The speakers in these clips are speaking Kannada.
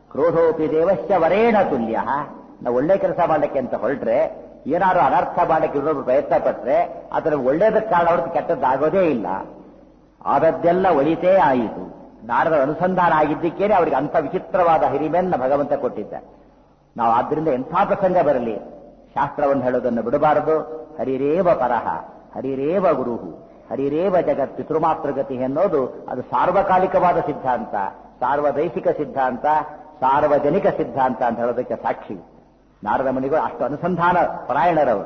ಕ್ರೋಧೋಪಿ ದೇವಶ್ಯ ವರೇಣ ತುಲ್ಯ ನಾವು ಒಳ್ಳೆ ಕೆಲಸ ಮಾಡಲಿಕ್ಕೆ ಅಂತ ಹೊರಟ್ರೆ ಏನಾದ್ರು ಅನರ್ಥ ಮಾಡಕ್ಕೆ ಇನ್ನೊಬ್ರು ಪ್ರಯತ್ನ ಪಟ್ರೆ ಅದರ ಒಳ್ಳೇದಕ್ಕೆ ಕಾರಣ ಹೊರತು ಕೆಟ್ಟದ್ದಾಗೋದೇ ಇಲ್ಲ ಆದದ್ದೆಲ್ಲ ಒಳಿತೇ ಆಯಿತು ನಾರದ ಅನುಸಂಧಾನ ಆಗಿದ್ದಕ್ಕೇನೆ ಅವರಿಗೆ ಅಂಥ ವಿಚಿತ್ರವಾದ ಹಿರಿಮೆಯನ್ನ ಭಗವಂತ ಕೊಟ್ಟಿದ್ದ ನಾವು ಆದ್ದರಿಂದ ಎಂಥ ಪ್ರಸಂಗ ಬರಲಿ ಶಾಸ್ತ್ರವನ್ನು ಹೇಳೋದನ್ನು ಬಿಡಬಾರದು ಹರಿರೇವ ಪರಹ ಹರಿರೇವ ಗುರುಹು ಹರಿರೇವ ಜಗತ್ ಪಿತೃಮಾತೃಗತಿ ಅನ್ನೋದು ಅದು ಸಾರ್ವಕಾಲಿಕವಾದ ಸಿದ್ಧಾಂತ ಸಾರ್ವದೈಶಿಕ ಸಿದ್ಧಾಂತ ಸಾರ್ವಜನಿಕ ಸಿದ್ಧಾಂತ ಅಂತ ಹೇಳೋದಕ್ಕೆ ಸಾಕ್ಷಿ ನಾರದ ಮುನಿಗಳು ಅಷ್ಟು ಅನುಸಂಧಾನ ಪರಾಯಣರವರು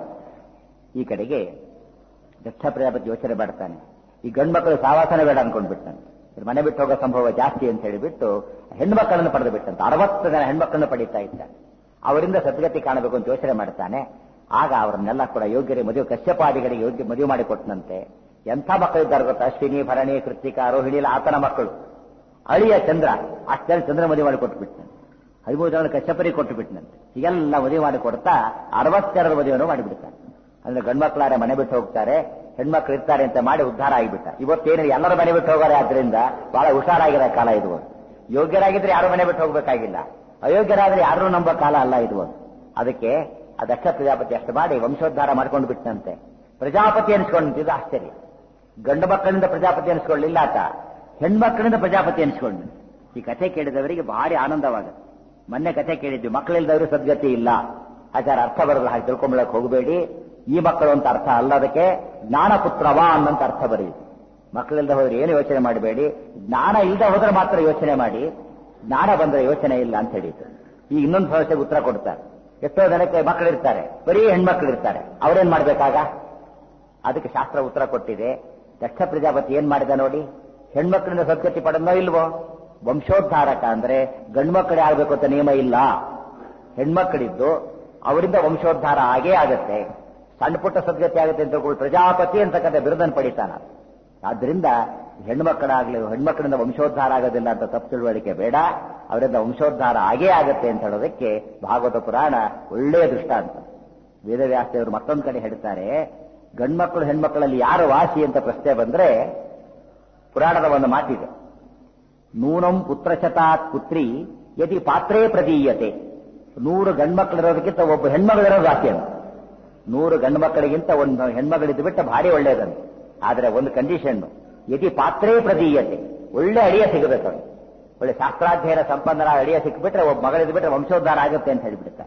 ಈ ಕಡೆಗೆ ದಕ್ಷ ಪ್ರಜಾಪತಿ ಯೋಚನೆ ಮಾಡ್ತಾನೆ ಈ ಗಂಡು ಮಕ್ಕಳು ಸಾವಾಸನ ಬೇಡ ಅನ್ಕೊಂಡ್ಬಿಡ್ತಾನೆ ಇವ್ರು ಮನೆ ಬಿಟ್ಟು ಹೋಗೋ ಸಂಭವ ಜಾಸ್ತಿ ಅಂತ ಹೇಳಿಬಿಟ್ಟು ಹೆಣ್ಮಕ್ಕಳನ್ನು ಪಡೆದು ಬಿಟ್ಟಂತ ಅರವತ್ತು ಜನ ಹೆಣ್ಮಕ್ಕಳನ್ನು ಪಡೀತಾ ಇದ್ದಾನೆ ಅವರಿಂದ ಸದ್ಗತಿ ಕಾಣಬೇಕು ಅಂತ ಯೋಚನೆ ಮಾಡ್ತಾನೆ ಆಗ ಅವರನ್ನೆಲ್ಲ ಕೂಡ ಯೋಗ್ಯರೇ ಮದುವೆ ಕಶ್ಯಪಾದಿಗಳಿಗೆ ಯೋಗ್ಯ ಮದುವೆ ಮಾಡಿಕೊಟ್ಟನಂತೆ ಎಂಥ ಮಕ್ಕಳಿದ್ದಾರೆ ಗೊತ್ತಾ ಅಶ್ವಿನಿ ಭರಣಿ ಕೃತಿಕ ರೋಹಿಣಿ ಎಲ್ಲ ಆತನ ಮಕ್ಕಳು ಅಳಿಯ ಚಂದ್ರ ಅಷ್ಟೆಲ್ಲ ಚಂದ್ರ ಮದುವೆ ಮಾಡಿ ಕೊಟ್ಟು ಬಿಟ್ಟನಂತೆ ಹದಿಮೂರು ಜನ ಕಶ್ಯಪರಿ ಕೊಟ್ಟು ಬಿಟ್ಟನಂತೆ ಹೀಗೆಲ್ಲ ಮದುವೆ ಮಾಡಿ ಕೊಡ್ತಾ ಅರವತ್ತೆರಡು ಮದುವೆಯನ್ನು ಮಾಡಿಬಿಡ್ತಾನೆ ಅಂದ್ರೆ ಗಂಡ್ಮಕ್ಳಾರೆ ಮನೆ ಬಿಟ್ಟು ಹೋಗ್ತಾರೆ ಹೆಣ್ಮಕ್ಳು ಇರ್ತಾರೆ ಅಂತ ಮಾಡಿ ಉದ್ಧಾರ ಆಗಿಬಿಟ್ಟ ಇವತ್ತೇನು ಎಲ್ಲರ ಮನೆ ಬಿಟ್ಟು ಹೋಗೋರೆ ಆದ್ರಿಂದ ಬಹಳ ಹುಷಾರಾಗಿರೋ ಕಾಲ ಇದು ಯೋಗ್ಯರಾಗಿದ್ರೆ ಯಾರು ಮನೆ ಬಿಟ್ಟು ಹೋಗ್ಬೇಕಾಗಿಲ್ಲ ಅಯೋಗ್ಯರಾದ್ರೆ ಯಾರು ನಂಬೋ ಕಾಲ ಅಲ್ಲ ಇದು ಅದಕ್ಕೆ ಆ ದಕ್ಷ ಪ್ರಜಾಪತಿ ಅಷ್ಟು ಮಾಡಿ ವಂಶೋದ್ಧಾರ ಮಾಡ್ಕೊಂಡು ಬಿಟ್ಟಂತೆ ಪ್ರಜಾಪತಿ ಅನಿಸ್ಕೊಂಡಿದ್ದು ಆಶ್ಚರ್ಯ ಗಂಡು ಮಕ್ಕಳಿಂದ ಪ್ರಜಾಪತಿ ಅನಿಸ್ಕೊಳ್ಳಿಲ್ಲ ಆತ ಹೆಣ್ಮಕ್ಕಳಿಂದ ಪ್ರಜಾಪತಿ ಅನಿಸ್ಕೊಂಡು ಈ ಕಥೆ ಕೇಳಿದವರಿಗೆ ಭಾರಿ ಆನಂದವಾಗುತ್ತೆ ಮೊನ್ನೆ ಕಥೆ ಕೇಳಿದ್ವಿ ಮಕ್ಕಳಿಲ್ದವರು ಸದ್ಗತಿ ಇಲ್ಲ ಆಚಾರ ಅರ್ಥ ಬರಲ್ಲ ಹಾಗೆ ತಿಳ್ಕೊಂಬಳಕ್ ಹೋಗಬೇಡಿ ಈ ಮಕ್ಕಳು ಅಂತ ಅರ್ಥ ಅಲ್ಲ ಅದಕ್ಕೆ ಜ್ಞಾನಪುತ್ರವಾ ಅನ್ನಂತ ಅರ್ಥ ಬರೆಯಿತು ಮಕ್ಕಳಿಲ್ದ ಹೋದ್ರೆ ಏನು ಯೋಚನೆ ಮಾಡಬೇಡಿ ಜ್ಞಾನ ಇಲ್ಲದೆ ಹೋದ್ರೆ ಮಾತ್ರ ಯೋಚನೆ ಮಾಡಿ ಜ್ಞಾನ ಬಂದ್ರೆ ಯೋಚನೆ ಇಲ್ಲ ಅಂತ ಹೇಳಿತು ಈಗ ಇನ್ನೊಂದು ಸಮಸ್ಯೆಗೆ ಉತ್ತರ ಕೊಡ್ತಾರೆ ಎಷ್ಟೋ ಜನಕ್ಕೆ ಮಕ್ಕಳಿರ್ತಾರೆ ಬರೀ ಹೆಣ್ಮಕ್ಳು ಇರ್ತಾರೆ ಅವ್ರೇನ್ ಮಾಡ್ಬೇಕಾಗ ಅದಕ್ಕೆ ಶಾಸ್ತ್ರ ಉತ್ತರ ಕೊಟ್ಟಿದೆ ದಕ್ಷ ಪ್ರಜಾಪತಿ ಏನ್ ಮಾಡಿದ ನೋಡಿ ಹೆಣ್ಮಕ್ಳಿಂದ ಸದ್ಗತಿ ಪಡೆದನೋ ಇಲ್ವೋ ವಂಶೋದ್ಧಾರಕ ಅಂದ್ರೆ ಗಂಡ್ಮಕ್ಕಳೇ ಆಗ್ಬೇಕು ಅಂತ ನಿಯಮ ಇಲ್ಲ ಹೆಣ್ಮಕ್ಕಳಿದ್ದು ಅವರಿಂದ ವಂಶೋದ್ಧಾರ ಆಗೇ ಆಗತ್ತೆ ಸಣ್ಣ ಪುಟ್ಟ ಸದ್ಗತಿ ಆಗುತ್ತೆ ಅಂತ ತಿಳ್ಕೊಂಡು ಪ್ರಜಾಪತಿ ಅಂತಕ್ಕಂಥ ಬಿರುದನ್ನು ಪಡಿತಾನ ಆದ್ರಿಂದ ಹೆಣ್ಮಕ್ಕಳಾಗ್ಲಿ ಹೆಣ್ಮಕ್ಕಳಿಂದ ವಂಶೋದ್ಧಾರ ಆಗೋದಿಲ್ಲ ಅಂತ ತಪ್ಪು ತಿಳುವಳಿಕೆ ಬೇಡ ಅವರಿಂದ ವಂಶೋದ್ಧಾರ ಆಗೇ ಆಗತ್ತೆ ಅಂತ ಹೇಳೋದಕ್ಕೆ ಭಾಗವತ ಪುರಾಣ ಒಳ್ಳೆಯ ದೃಷ್ಟಾಂತ ವೇದವ್ಯಾಸದೇವರು ಮತ್ತೊಂದು ಕಡೆ ಹೇಳ್ತಾರೆ ಗಂಡ್ಮಕ್ಕಳು ಹೆಣ್ಮಕ್ಕಳಲ್ಲಿ ಯಾರು ವಾಸಿ ಅಂತ ಪ್ರಶ್ನೆ ಬಂದ್ರೆ ಪುರಾಣದ ಒಂದು ಮಾತಿದೆ ನೂನಂ ಪುತ್ರಶತಾತ್ ಪುತ್ರಿ ಯದಿ ಪಾತ್ರೇ ಪ್ರದೀಯತೆ ನೂರು ಗಂಡ್ಮಕ್ಳಿರೋದಕ್ಕಿಂತ ಒಬ್ಬ ಹೆಣ್ಮಗಳಿರೋದು ವಾಸಿ ಅಂತ ನೂರು ಗಂಡು ಮಕ್ಕಳಿಗಿಂತ ಒಂದು ಹೆಣ್ಮಗಳಿದ್ದು ಬಿಟ್ಟು ಭಾರಿ ಒಳ್ಳೆಯದಂತ ಆದ್ರೆ ಒಂದು ಕಂಡೀಷನ್ ಯದಿ ಪಾತ್ರೇ ಪ್ರದೀಯತೆ ಒಳ್ಳೆ ಅಡಿಯ ಸಿಗಬೇಕು ಅವ್ನಿಗೆ. ಒಳ್ಳೆ ಶಾಸ್ತ್ರಾಧ್ಯಯನ ಸಂಪನ್ನರ ಅಡಿಯ ಸಿಕ್ಬಿಟ್ರೆ ಒಬ್ಬ ಮಗಳಿದ್ದು ಬಿಟ್ರೆ ವಂಶೋದ್ಧಾರ ಆಗುತ್ತೆ ಅಂತ ಹೇಳಿಬಿಡ್ತಾರೆ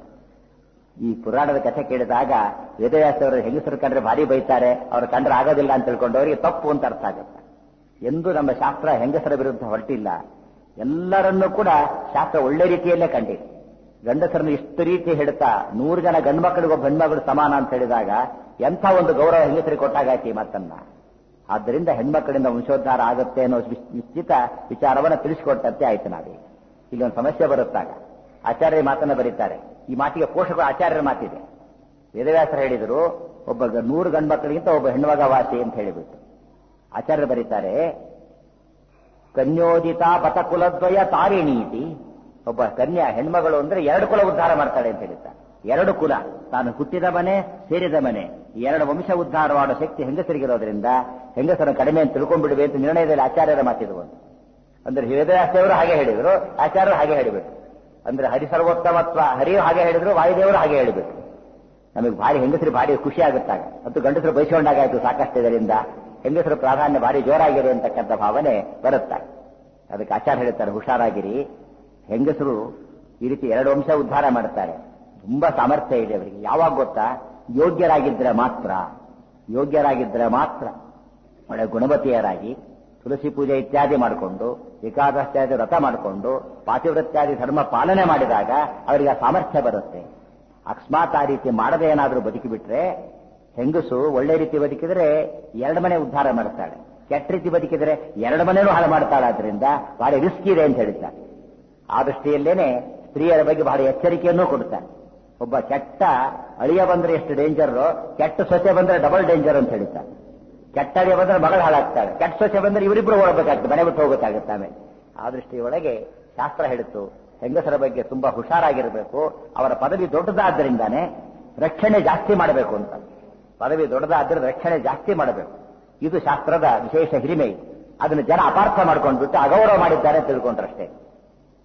ಈ ಪುರಾಣದ ಕಥೆ ಕೇಳಿದಾಗ ವೇದವ್ಯಾಸವರು ಹೆಂಗಸರು ಕಂಡ್ರೆ ಭಾರಿ ಬೈತಾರೆ ಅವ್ರ ಕಂಡ್ರೆ ಆಗೋದಿಲ್ಲ ಅಂತ ತಿಳ್ಕೊಂಡವರಿಗೆ ತಪ್ಪು ಅಂತ ಅರ್ಥ ಆಗುತ್ತೆ ಎಂದು ನಮ್ಮ ಶಾಸ್ತ್ರ ಹೆಂಗಸರ ವಿರುದ್ಧ ಹೊರಟಿಲ್ಲ ಎಲ್ಲರನ್ನೂ ಕೂಡ ಶಾಸ್ತ್ರ ಒಳ್ಳೆ ರೀತಿಯಲ್ಲೇ ಕಂಡಿದೆ ಗಂಡಸರನ್ನು ಇಷ್ಟು ರೀತಿ ಹಿಡ್ತಾ ನೂರು ಜನ ಗಂಡು ಮಕ್ಕಳಿಗೆ ಒಬ್ಬ ಹೆಣ್ಮಗಳು ಸಮಾನ ಅಂತ ಹೇಳಿದಾಗ ಎಂಥ ಒಂದು ಗೌರವ ಹೆಂಗಸರಿಗೆ ಕೊಟ್ಟಾಗಾಯ್ತು ಈ ಮಾತನ್ನ ಆದ್ದರಿಂದ ಹೆಣ್ಮಕ್ಕಳಿಂದ ವಂಶೋದ್ಧಾರ ಆಗುತ್ತೆ ಅನ್ನೋ ವಿಶ್- ನಿಶ್ಚಿತ ವಿಚಾರವನ್ನು ತಿಳಿಸಿಕೊಟ್ಟಂತೆ ಆಯ್ತು ನಾವೇ ಇಲ್ಲಿ ಒಂದು ಸಮಸ್ಯೆ ಬರುತ್ತಾಗ ಆಚಾರ್ಯ ಮಾತನ್ನ ಬರೀತಾರೆ ಈ ಮಾತಿಗೆ ಪೋಷಕರು ಆಚಾರ್ಯರ ಮಾತಿದೆ ವೇದವ್ಯಾಸರು ಹೇಳಿದರು ಒಬ್ಬ ಗ- ನೂರು ಗಂಡು ಮಕ್ಕಳಿಗಿಂತ ಒಬ್ಬ ಹೆಣ್ಮಗ ವಾಸಿ ಅಂತ ಹೇಳಿಬಿಟ್ಟು ಆಚಾರ್ಯರು ಬರೀತಾರೆ ಕನ್ಯೋದಿತ ಪತಕುಲದ್ವಯ ತಾರಿಣೀತಿ ಒಬ್ಬ ಕನ್ಯಾ ಹೆಣ್ಮಗಳು ಅಂದ್ರೆ ಎರಡು ಕುಲ ಉದ್ಧಾರ ಮಾಡ್ತಾಳೆ ಅಂತ ಹೇಳ್ತಾರೆ ಎರಡು ಕುಲ ತಾನು ಹುಟ್ಟಿದ ಮನೆ ಸೇರಿದ ಮನೆ ಈ ಎರಡು ವಂಶ ಉದ್ಧಾರ ಮಾಡೋ ಶಕ್ತಿ ಹೆಂಗಸರಿಗಿರೋದ್ರಿಂದ ಹೆಂಗಸರ ಕಡಿಮೆ ಅಂತ ತಿಳ್ಕೊಂಡ್ಬಿಡ್বে ಅಂತ ನಿರ್ಣಯದಲ್ಲಿ ಆಚಾರ್ಯರ ಮಾತಿದು ಒಂದು ಅಂದ್ರೆ ವೇದವ್ಯಾಸದೇವರು ಹಾಗೆ ಹೇಳಿದ್ರು ಆಚಾರ್ಯರು ಹಾಗೆ ಹೇಳಿಬಿಟ್ರು ಅಂದ್ರೆ ಹರಿಸರ್ವೋತ್ತಮತ್ವ ಹರಿಯು ಹಾಗೆ ಹೇಳಿದ್ರು ವಾಯುದೇವರು ಹಾಗೆ ಹೇಳಿಬಿಟ್ರು ನಮಗೆ ಭಾರಿ ಹೆಂಗಸರು ಭಾರಿ ಖುಷಿ ಆಗುತ್ತಾಗ ಮತ್ತು ಗಂಡಸರು ಬಯಸ್ಕೊಂಡಾಗಾಯ್ತು ಸಾಕಷ್ಟು ಇದರಿಂದ ಹೆಂಗಸರ ಪ್ರಾಧಾನ್ಯ ಭಾರಿ ಜೋರಾಗಿದೆ ಅಂತಕ್ಕಂಥ ಭಾವನೆ ಬರುತ್ತೆ ಅದಕ್ಕೆ ಆಚಾರ್ಯ ಹೇಳ್ತಾರೆ ಹುಷಾರಾಗಿರಿ ಹೆಂಗಸರು ಈ ರೀತಿ ಎರಡು ವಂಶ ಉದ್ಧಾರ ಮಾಡ್ತಾರೆ ತುಂಬಾ ಸಾಮರ್ಥ್ಯ ಇದೆ ಅವರಿಗೆ ಯಾವಾಗ ಗೊತ್ತಾ ಯೋಗ್ಯರಾಗಿದ್ರೆ ಮಾತ್ರ ಯೋಗ್ಯರಾಗಿದ್ರೆ ಮಾತ್ರ ಒಳ್ಳೆ ಗುಣವತಿಯರಾಗಿ ತುಳಸಿ ಪೂಜೆ ಇತ್ಯಾದಿ ಮಾಡಿಕೊಂಡು ಏಕಾದಶಾದಿ ವ್ರತ ಮಾಡಿಕೊಂಡು ಪಾತಿವ್ರತ್ಯಾದಿ ಧರ್ಮ ಪಾಲನೆ ಮಾಡಿದಾಗ ಅವರಿಗೆ ಆ ಸಾಮರ್ಥ್ಯ ಬರುತ್ತೆ ಅಕಸ್ಮಾತ್ ಆ ರೀತಿ ಮಾಡದೆ ಏನಾದರೂ ಬದುಕಿಬಿಟ್ರೆ ಹೆಂಗಸು ಒಳ್ಳೆ ರೀತಿ ಬದುಕಿದ್ರೆ ಎರಡು ಮನೆ ಉದ್ಧಾರ ಮಾಡ್ತಾಳೆ ಕೆಟ್ಟ ರೀತಿ ಬದುಕಿದ್ರೆ ಎರಡು ಮನೆನೂ ಹಾಳು ಮಾಡ್ತಾಳೆ ಆದ್ರಿಂದ ಬಹಳ ರಿಸ್ಕ್ ಇದೆ ಅಂತ ಹೇಳ್ತಾರೆ ಆ ದೃಷ್ಟಿಯಲ್ಲೇನೆ ಸ್ತ್ರೀಯರ ಬಗ್ಗೆ ಬಹಳ ಎಚ್ಚರಿಕೆಯನ್ನೂ ಕೊಡ್ತಾನೆ ಒಬ್ಬ ಕೆಟ್ಟ ಅಳಿಯ ಬಂದ್ರೆ ಎಷ್ಟು ಡೇಂಜರ್ ಕೆಟ್ಟ ಸೊಸೆ ಬಂದ್ರೆ ಡಬಲ್ ಡೇಂಜರ್ ಅಂತ ಹೇಳ್ತಾನೆ ಕೆಟ್ಟ ಅಳಿಯ ಬಂದ್ರೆ ಮಗಳು ಹಾಳಾಗ್ತಾಳೆ ಕೆಟ್ಟ ಸೊಸೆ ಬಂದ್ರೆ ಇವರಿಬ್ರು ಹೋಗ್ಬೇಕಾಗ್ತದೆ ಮನೆ ಬಿಟ್ಟು ಹೋಗಬೇಕಾಗುತ್ತೆ ಆಮೇಲೆ ಆ ದೃಷ್ಟಿಯೊಳಗೆ ಶಾಸ್ತ್ರ ಹೇಳಿತು ಹೆಂಗಸರ ಬಗ್ಗೆ ತುಂಬಾ ಹುಷಾರಾಗಿರಬೇಕು ಅವರ ಪದವಿ ದೊಡ್ಡದಾದ್ದರಿಂದಾನೆ ರಕ್ಷಣೆ ಜಾಸ್ತಿ ಮಾಡಬೇಕು ಅಂತ ಪದವಿ ದೊಡ್ಡದಾದ್ರೆ ರಕ್ಷಣೆ ಜಾಸ್ತಿ ಮಾಡಬೇಕು ಇದು ಶಾಸ್ತ್ರದ ವಿಶೇಷ ಹಿರಿಮೆ ಇದು. ಅದನ್ನು ಜನ ಅಪಾರ್ಥ ಮಾಡ್ಕೊಂಡ್ಬಿಟ್ಟು ಅಗೌರವ ಮಾಡಿದ್ದಾರೆ ಅಂತ ತಿಳ್ಕೊಂಡ್ರಷ್ಟೇ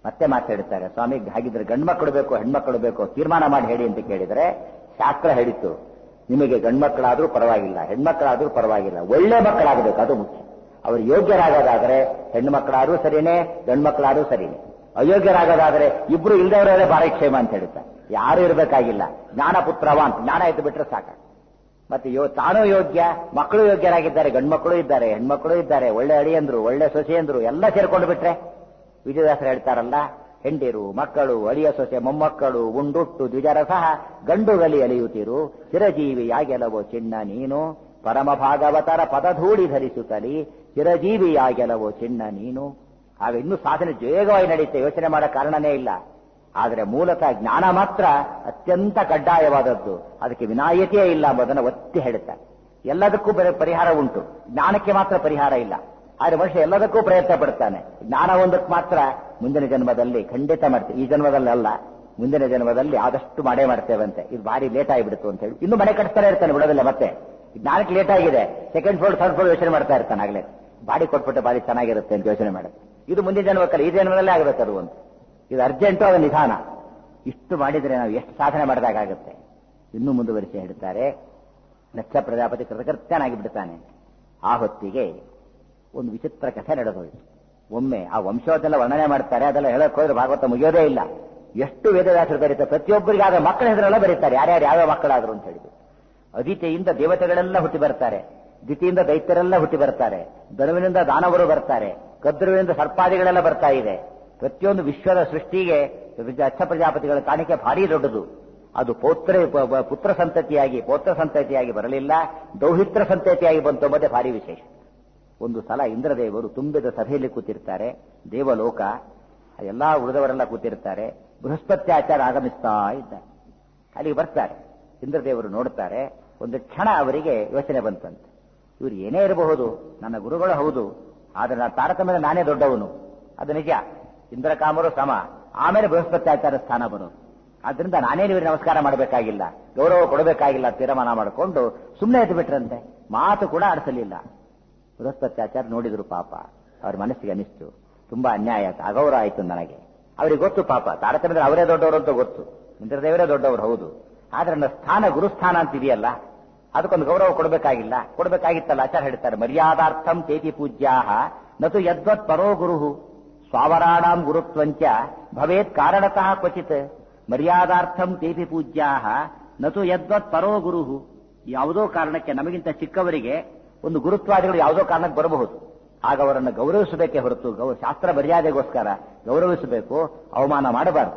ಮತ್ತೆ ಮಾತಾಡ್ತಾರೆ ಸ್ವಾಮಿ ಹಾಗಿದ್ರೆ ಗಂಡ್ಮಕ್ಳು ಬೇಕು ಹೆಣ್ಮಕ್ಳು ಬೇಕು ತೀರ್ಮಾನ ಮಾಡಿ ಹೇಳಿ ಅಂತ ಕೇಳಿದ್ರೆ ಶಾಸ್ತ್ರ ಹೇಳಿತ್ತು ನಿಮಗೆ ಗಂಡ್ಮಕ್ಕಳಾದ್ರೂ ಪರವಾಗಿಲ್ಲ ಹೆಣ್ಮಕ್ಕಳಾದ್ರೂ ಪರವಾಗಿಲ್ಲ ಒಳ್ಳೆ ಮಕ್ಕಳಾಗಬೇಕು ಅದು ಮುಖ್ಯ ಅವರು ಯೋಗ್ಯರಾಗೋದಾದ್ರೆ ಹೆಣ್ಣು ಮಕ್ಕಳಾದ್ರೂ ಸರಿನೇ ಗಂಡು ಮಕ್ಕಳಾದ್ರೂ ಸರಿನೇ ಅಯೋಗ್ಯರಾಗೋದಾದ್ರೆ ಇಬ್ರು ಇಲ್ದವರೇ ಭಾರಿ ಕ್ಷೇಮ ಅಂತ ಹೇಳ್ತಾರೆ ಯಾರು ಇರಬೇಕಾಗಿಲ್ಲ ಜ್ಞಾನ ಪುತ್ರವಾನ್ ಜ್ಞಾನ ಇದ್ದು ಬಿಟ್ರೆ ಸಾಕ ಮತ್ತೆ ಯೋ ತಾನೂ ಯೋಗ್ಯ ಮಕ್ಕಳು ಯೋಗ್ಯರಾಗಿದ್ದಾರೆ ಗಂಡ್ಮಕ್ಕಳು ಇದ್ದಾರೆ ಹೆಣ್ಮಕ್ಳು ಇದ್ದಾರೆ ಒಳ್ಳೆ ಅಳಿಯಂದ್ರು ಒಳ್ಳೆ ಸೊಸೆಯಂದ್ರು ಎಲ್ಲ ಸೇರ್ಕೊಂಡು ಬಿಟ್ರೆ ವಿಜಯದಾಸರು ಹೇಳ್ತಾರಲ್ಲ ಹೆಂಡಿರು ಮಕ್ಕಳು ಅಳಿಯ ಸೊಸೆ ಮೊಮ್ಮಕ್ಕಳು ಉಂಡುಟ್ಟು ದ್ವಿಜರ ಸಹ ಗಂಡುಗಲಿ ಅಲಿಯುತ್ತಿರು ಚಿರಜೀವಿಯಾಗೆಲವೋ ಚಿನ್ನ ನೀನು ಪರಮ ಭಾಗವತರ ಪದಧೂಳಿ ಧರಿಸುತ್ತಲಿ ಚಿರಜೀವಿಯಾಗೆಲವೋ ಚಿನ್ನ ನೀನು ಆಗ ಇನ್ನೂ ಸಾಧನೆ ವೇಗವಾಗಿ ನಡೆಯುತ್ತೆ ಯೋಚನೆ ಮಾಡೋ ಕಾರಣನೇ ಇಲ್ಲ ಆದರೆ ಮೂಲತಃ ಜ್ಞಾನ ಮಾತ್ರ ಅತ್ಯಂತ ಕಡ್ಡಾಯವಾದದ್ದು ಅದಕ್ಕೆ ವಿನಾಯಿತಿಯೇ ಇಲ್ಲ ಎಂಬುದನ್ನು ಒತ್ತಿ ಹೇಳುತ್ತೆ ಎಲ್ಲದಕ್ಕೂ ಬೇರೆ ಪರಿಹಾರ ಉಂಟು ಜ್ಞಾನಕ್ಕೆ ಮಾತ್ರ ಪರಿಹಾರ ಇಲ್ಲ ಆದರೆ ಮನುಷ್ಯ ಎಲ್ಲದಕ್ಕೂ ಪ್ರಯತ್ನ ಪಡ್ತಾನೆ ಜ್ಞಾನ ಒಂದಕ್ಕೆ ಮಾತ್ರ ಮುಂದಿನ ಜನ್ಮದಲ್ಲಿ ಖಂಡಿತ ಮಾಡ್ತೇವೆ ಈ ಜನ್ಮದಲ್ಲಿ ಅಲ್ಲ ಮುಂದಿನ ಜನ್ಮದಲ್ಲಿ ಆದಷ್ಟು ಮಾಡೇ ಮಾಡ್ತೇವಂತೆ ಇದು ಭಾರಿ ಲೇಟ್ ಆಗಿಬಿಡ್ತು ಅಂತ ಹೇಳಿ ಇನ್ನು ಮನೆ ಕಟ್ತಾನೆ ಇರ್ತಾನೆ ಬಿಡೋದಿಲ್ಲ ಮತ್ತೆ ಜ್ಞಾನಕ್ಕೆ ಲೇಟ್ ಆಗಿದೆ ಸೆಕೆಂಡ್ ಫ್ಲೋರ್ ಥರ್ಡ್ ಫ್ಲೋರ್ ಯೋಚನೆ ಮಾಡ್ತಾ ಇರ್ತಾನೆ ಆಗ್ಲೇ ಬಾಡಿ ಕೊಟ್ಬಿಟ್ಟು ಬಾರಿ ಚೆನ್ನಾಗಿರುತ್ತೆ ಅಂತ ಯೋಚನೆ ಮಾಡುತ್ತೆ ಇದು ಮುಂದಿನ ಜನ್ಮಕ್ಕಲ್ಲ ಈ ಜನ್ಮದಲ್ಲೇ ಆಗಬೇಕು ಅದು ಒಂದು ಇದು ಅರ್ಜೆಂಟು ಅದು ನಿಧಾನ ಇಷ್ಟು ಮಾಡಿದ್ರೆ ನಾವು ಎಷ್ಟು ಸಾಧನೆ ಮಾಡಿದಾಗುತ್ತೆ ಇನ್ನೂ ಮುಂದುವರಿಸಿ ಹೇಳ್ತಾರೆ ಲಕ್ಷ ಪ್ರಜಾಪತಿ ಕೃತಕೃತ್ಯನಾಗಿ ಬಿಡ್ತಾನೆ ಆ ಹೊತ್ತಿಗೆ ಒಂದು ವಿಚಿತ್ರ ಕಥೆ ನಡೆದೋಯ್ತು ಒಮ್ಮೆ ಆ ವಂಶವನ್ನೆಲ್ಲ ವರ್ಣನೆ ಮಾಡ್ತಾರೆ ಅದೆಲ್ಲ ಹೇಳಕ್ ಹೋದ್ರೆ ಭಾಗವತ ಮುಗಿಯೋದೇ ಇಲ್ಲ ಎಷ್ಟು ವೇದವ್ಯಾಸರು ಬರೀತಾರೆ ಪ್ರತಿಯೊಬ್ಬರಿಗಾದ ಮಕ್ಕಳ ಹೆಸರೆಲ್ಲ ಬರೀತಾರೆ ಯಾರ್ಯಾರು ಯಾವ್ಯಾವ ಮಕ್ಕಳಾದ್ರು ಅಂತ ಹೇಳಿದ್ರು ಅದಿತೆಯಿಂದ ದೇವತೆಗಳೆಲ್ಲ ಹುಟ್ಟಿ ಬರ್ತಾರೆ ದಿತಿಯಿಂದ ದೈತ್ಯರೆಲ್ಲ ಹುಟ್ಟಿ ಬರ್ತಾರೆ ಧನುವಿನಿಂದ ದಾನವರು ಬರ್ತಾರೆ ಕದ್ರುವಿನಿಂದ ಸರ್ಪಾದಿಗಳೆಲ್ಲ ಬರ್ತಾ ಇದೆ ಪ್ರತಿಯೊಂದು ವಿಶ್ವದ ಸೃಷ್ಟಿಗೆ ಅಚ್ಚ ಪ್ರಜಾಪತಿಗಳ ಕಾಣಿಕೆ ಭಾರಿ ದೊಡ್ಡದು ಅದು ಪೌತ್ರ ಪುತ್ರ ಸಂತತಿಯಾಗಿ ಪೌತ್ರ ಸಂತತಿಯಾಗಿ ಬರಲಿಲ್ಲ ದೌಹಿತ್ರ ಸಂತತಿಯಾಗಿ ಬಂತು ಮತ್ತೆ ಭಾರಿ ವಿಶೇಷ ಒಂದು ಸಲ ಇಂದ್ರದೇವರು ತುಂಬಿದ ಸಭೆಯಲ್ಲಿ ಕೂತಿರ್ತಾರೆ ದೇವಲೋಕ ಎಲ್ಲಾ ಉಳಿದವರೆಲ್ಲ ಕೂತಿರ್ತಾರೆ ಬೃಹಸ್ಪತಿ ಆಚಾರ ಆಗಮಿಸ್ತಾ ಇದ್ದಾರೆ ಅಲ್ಲಿಗೆ ಬರ್ತಾರೆ ಇಂದ್ರದೇವರು ನೋಡ್ತಾರೆ ಒಂದು ಕ್ಷಣ ಅವರಿಗೆ ಯೋಚನೆ ಬಂತಂತೆ ಇವರು ಏನೇ ಇರಬಹುದು ನನ್ನ ಗುರುಗಳು ಹೌದು ಆದರೆ ನಾನು ತಾರತಮ್ಯದ ನಾನೇ ದೊಡ್ಡವನು ಅದು ನಿಜ ಇಂದ್ರಕಾಮರು ಸಮ ಆಮೇಲೆ ಬೃಹಸ್ಪತಿ ಆಚಾರ ಸ್ಥಾನ ಬರೋದು ಆದ್ರಿಂದ ನಾನೇ ಇವರಿಗೆ ನಮಸ್ಕಾರ ಮಾಡಬೇಕಾಗಿಲ್ಲ ಗೌರವ ಕೊಡಬೇಕಾಗಿಲ್ಲ ತೀರ್ಮಾನ ಮಾಡಿಕೊಂಡು ಸುಮ್ಮನೆ ಎದ್ದು ಬಿಟ್ರಂತೆ ಮಾತು ಕೂಡ ಆಡಿಸಲಿಲ್ಲ ಬೃಹಸ್ಪತಿ ಆಚಾರ ನೋಡಿದ್ರು ಪಾಪ ಅವ್ರ ಮನಸ್ಸಿಗೆ ಅನಿಸ್ತು ತುಂಬಾ ಅನ್ಯಾಯ ಆಯ್ತು ಅಗೌರವ ಆಯ್ತು ನನಗೆ ಅವ್ರಿಗೆ ಗೊತ್ತು ಪಾಪ ತಾರತಮ್ಯದಲ್ಲಿ ಅವರೇ ದೊಡ್ಡವರು ಅಂತ ಗೊತ್ತು ಇಂದ್ರದೇವರೇ ದೊಡ್ಡವರು ಹೌದು ಆದ್ರೆ ನನ್ನ ಸ್ಥಾನ ಗುರುಸ್ಥಾನ ಅಂತ ಇದೆಯಲ್ಲ ಅದಕ್ಕೊಂದು ಗೌರವ ಕೊಡಬೇಕಾಗಿಲ್ಲ ಕೊಡಬೇಕಾಗಿತ್ತಲ್ಲ ಆಚಾರ ಹೇಳ್ತಾರೆ ಮರ್ಯಾದಾರ್ಥಂ ತೇತಿ ಪೂಜ್ಯಾಹ ನತು ಯದ್ವತ್ ಪರೋ ಗುರು ಸ್ವಾವರಾಣಾಂ ಗುರುತ್ವಂಚ ಭವೇತ್ ಕಾರಣತಃ ಕ್ವಚಿತ್ ಮರ್ಯಾದಾರ್ಥಂ ತೇತಿ ಪೂಜ್ಯಾಹ ನತು ಯದ್ವತ್ ಪರೋ ಗುರು ಯಾವುದೋ ಕಾರಣಕ್ಕೆ ನಮಗಿಂತ ಚಿಕ್ಕವರಿಗೆ ಒಂದು ಗುರುತ್ವಾದಿಗಳು ಯಾವುದೋ ಕಾರಣಕ್ಕೆ ಬರಬಹುದು ಆಗ ಅವರನ್ನು ಗೌರವಿಸಬೇಕೇ ಹೊರತು ಗೌ- ಶಾಸ್ತ್ರ ಮರ್ಯಾದೆಗೋಸ್ಕರ ಗೌರವಿಸಬೇಕು ಅವಮಾನ ಮಾಡಬಾರದು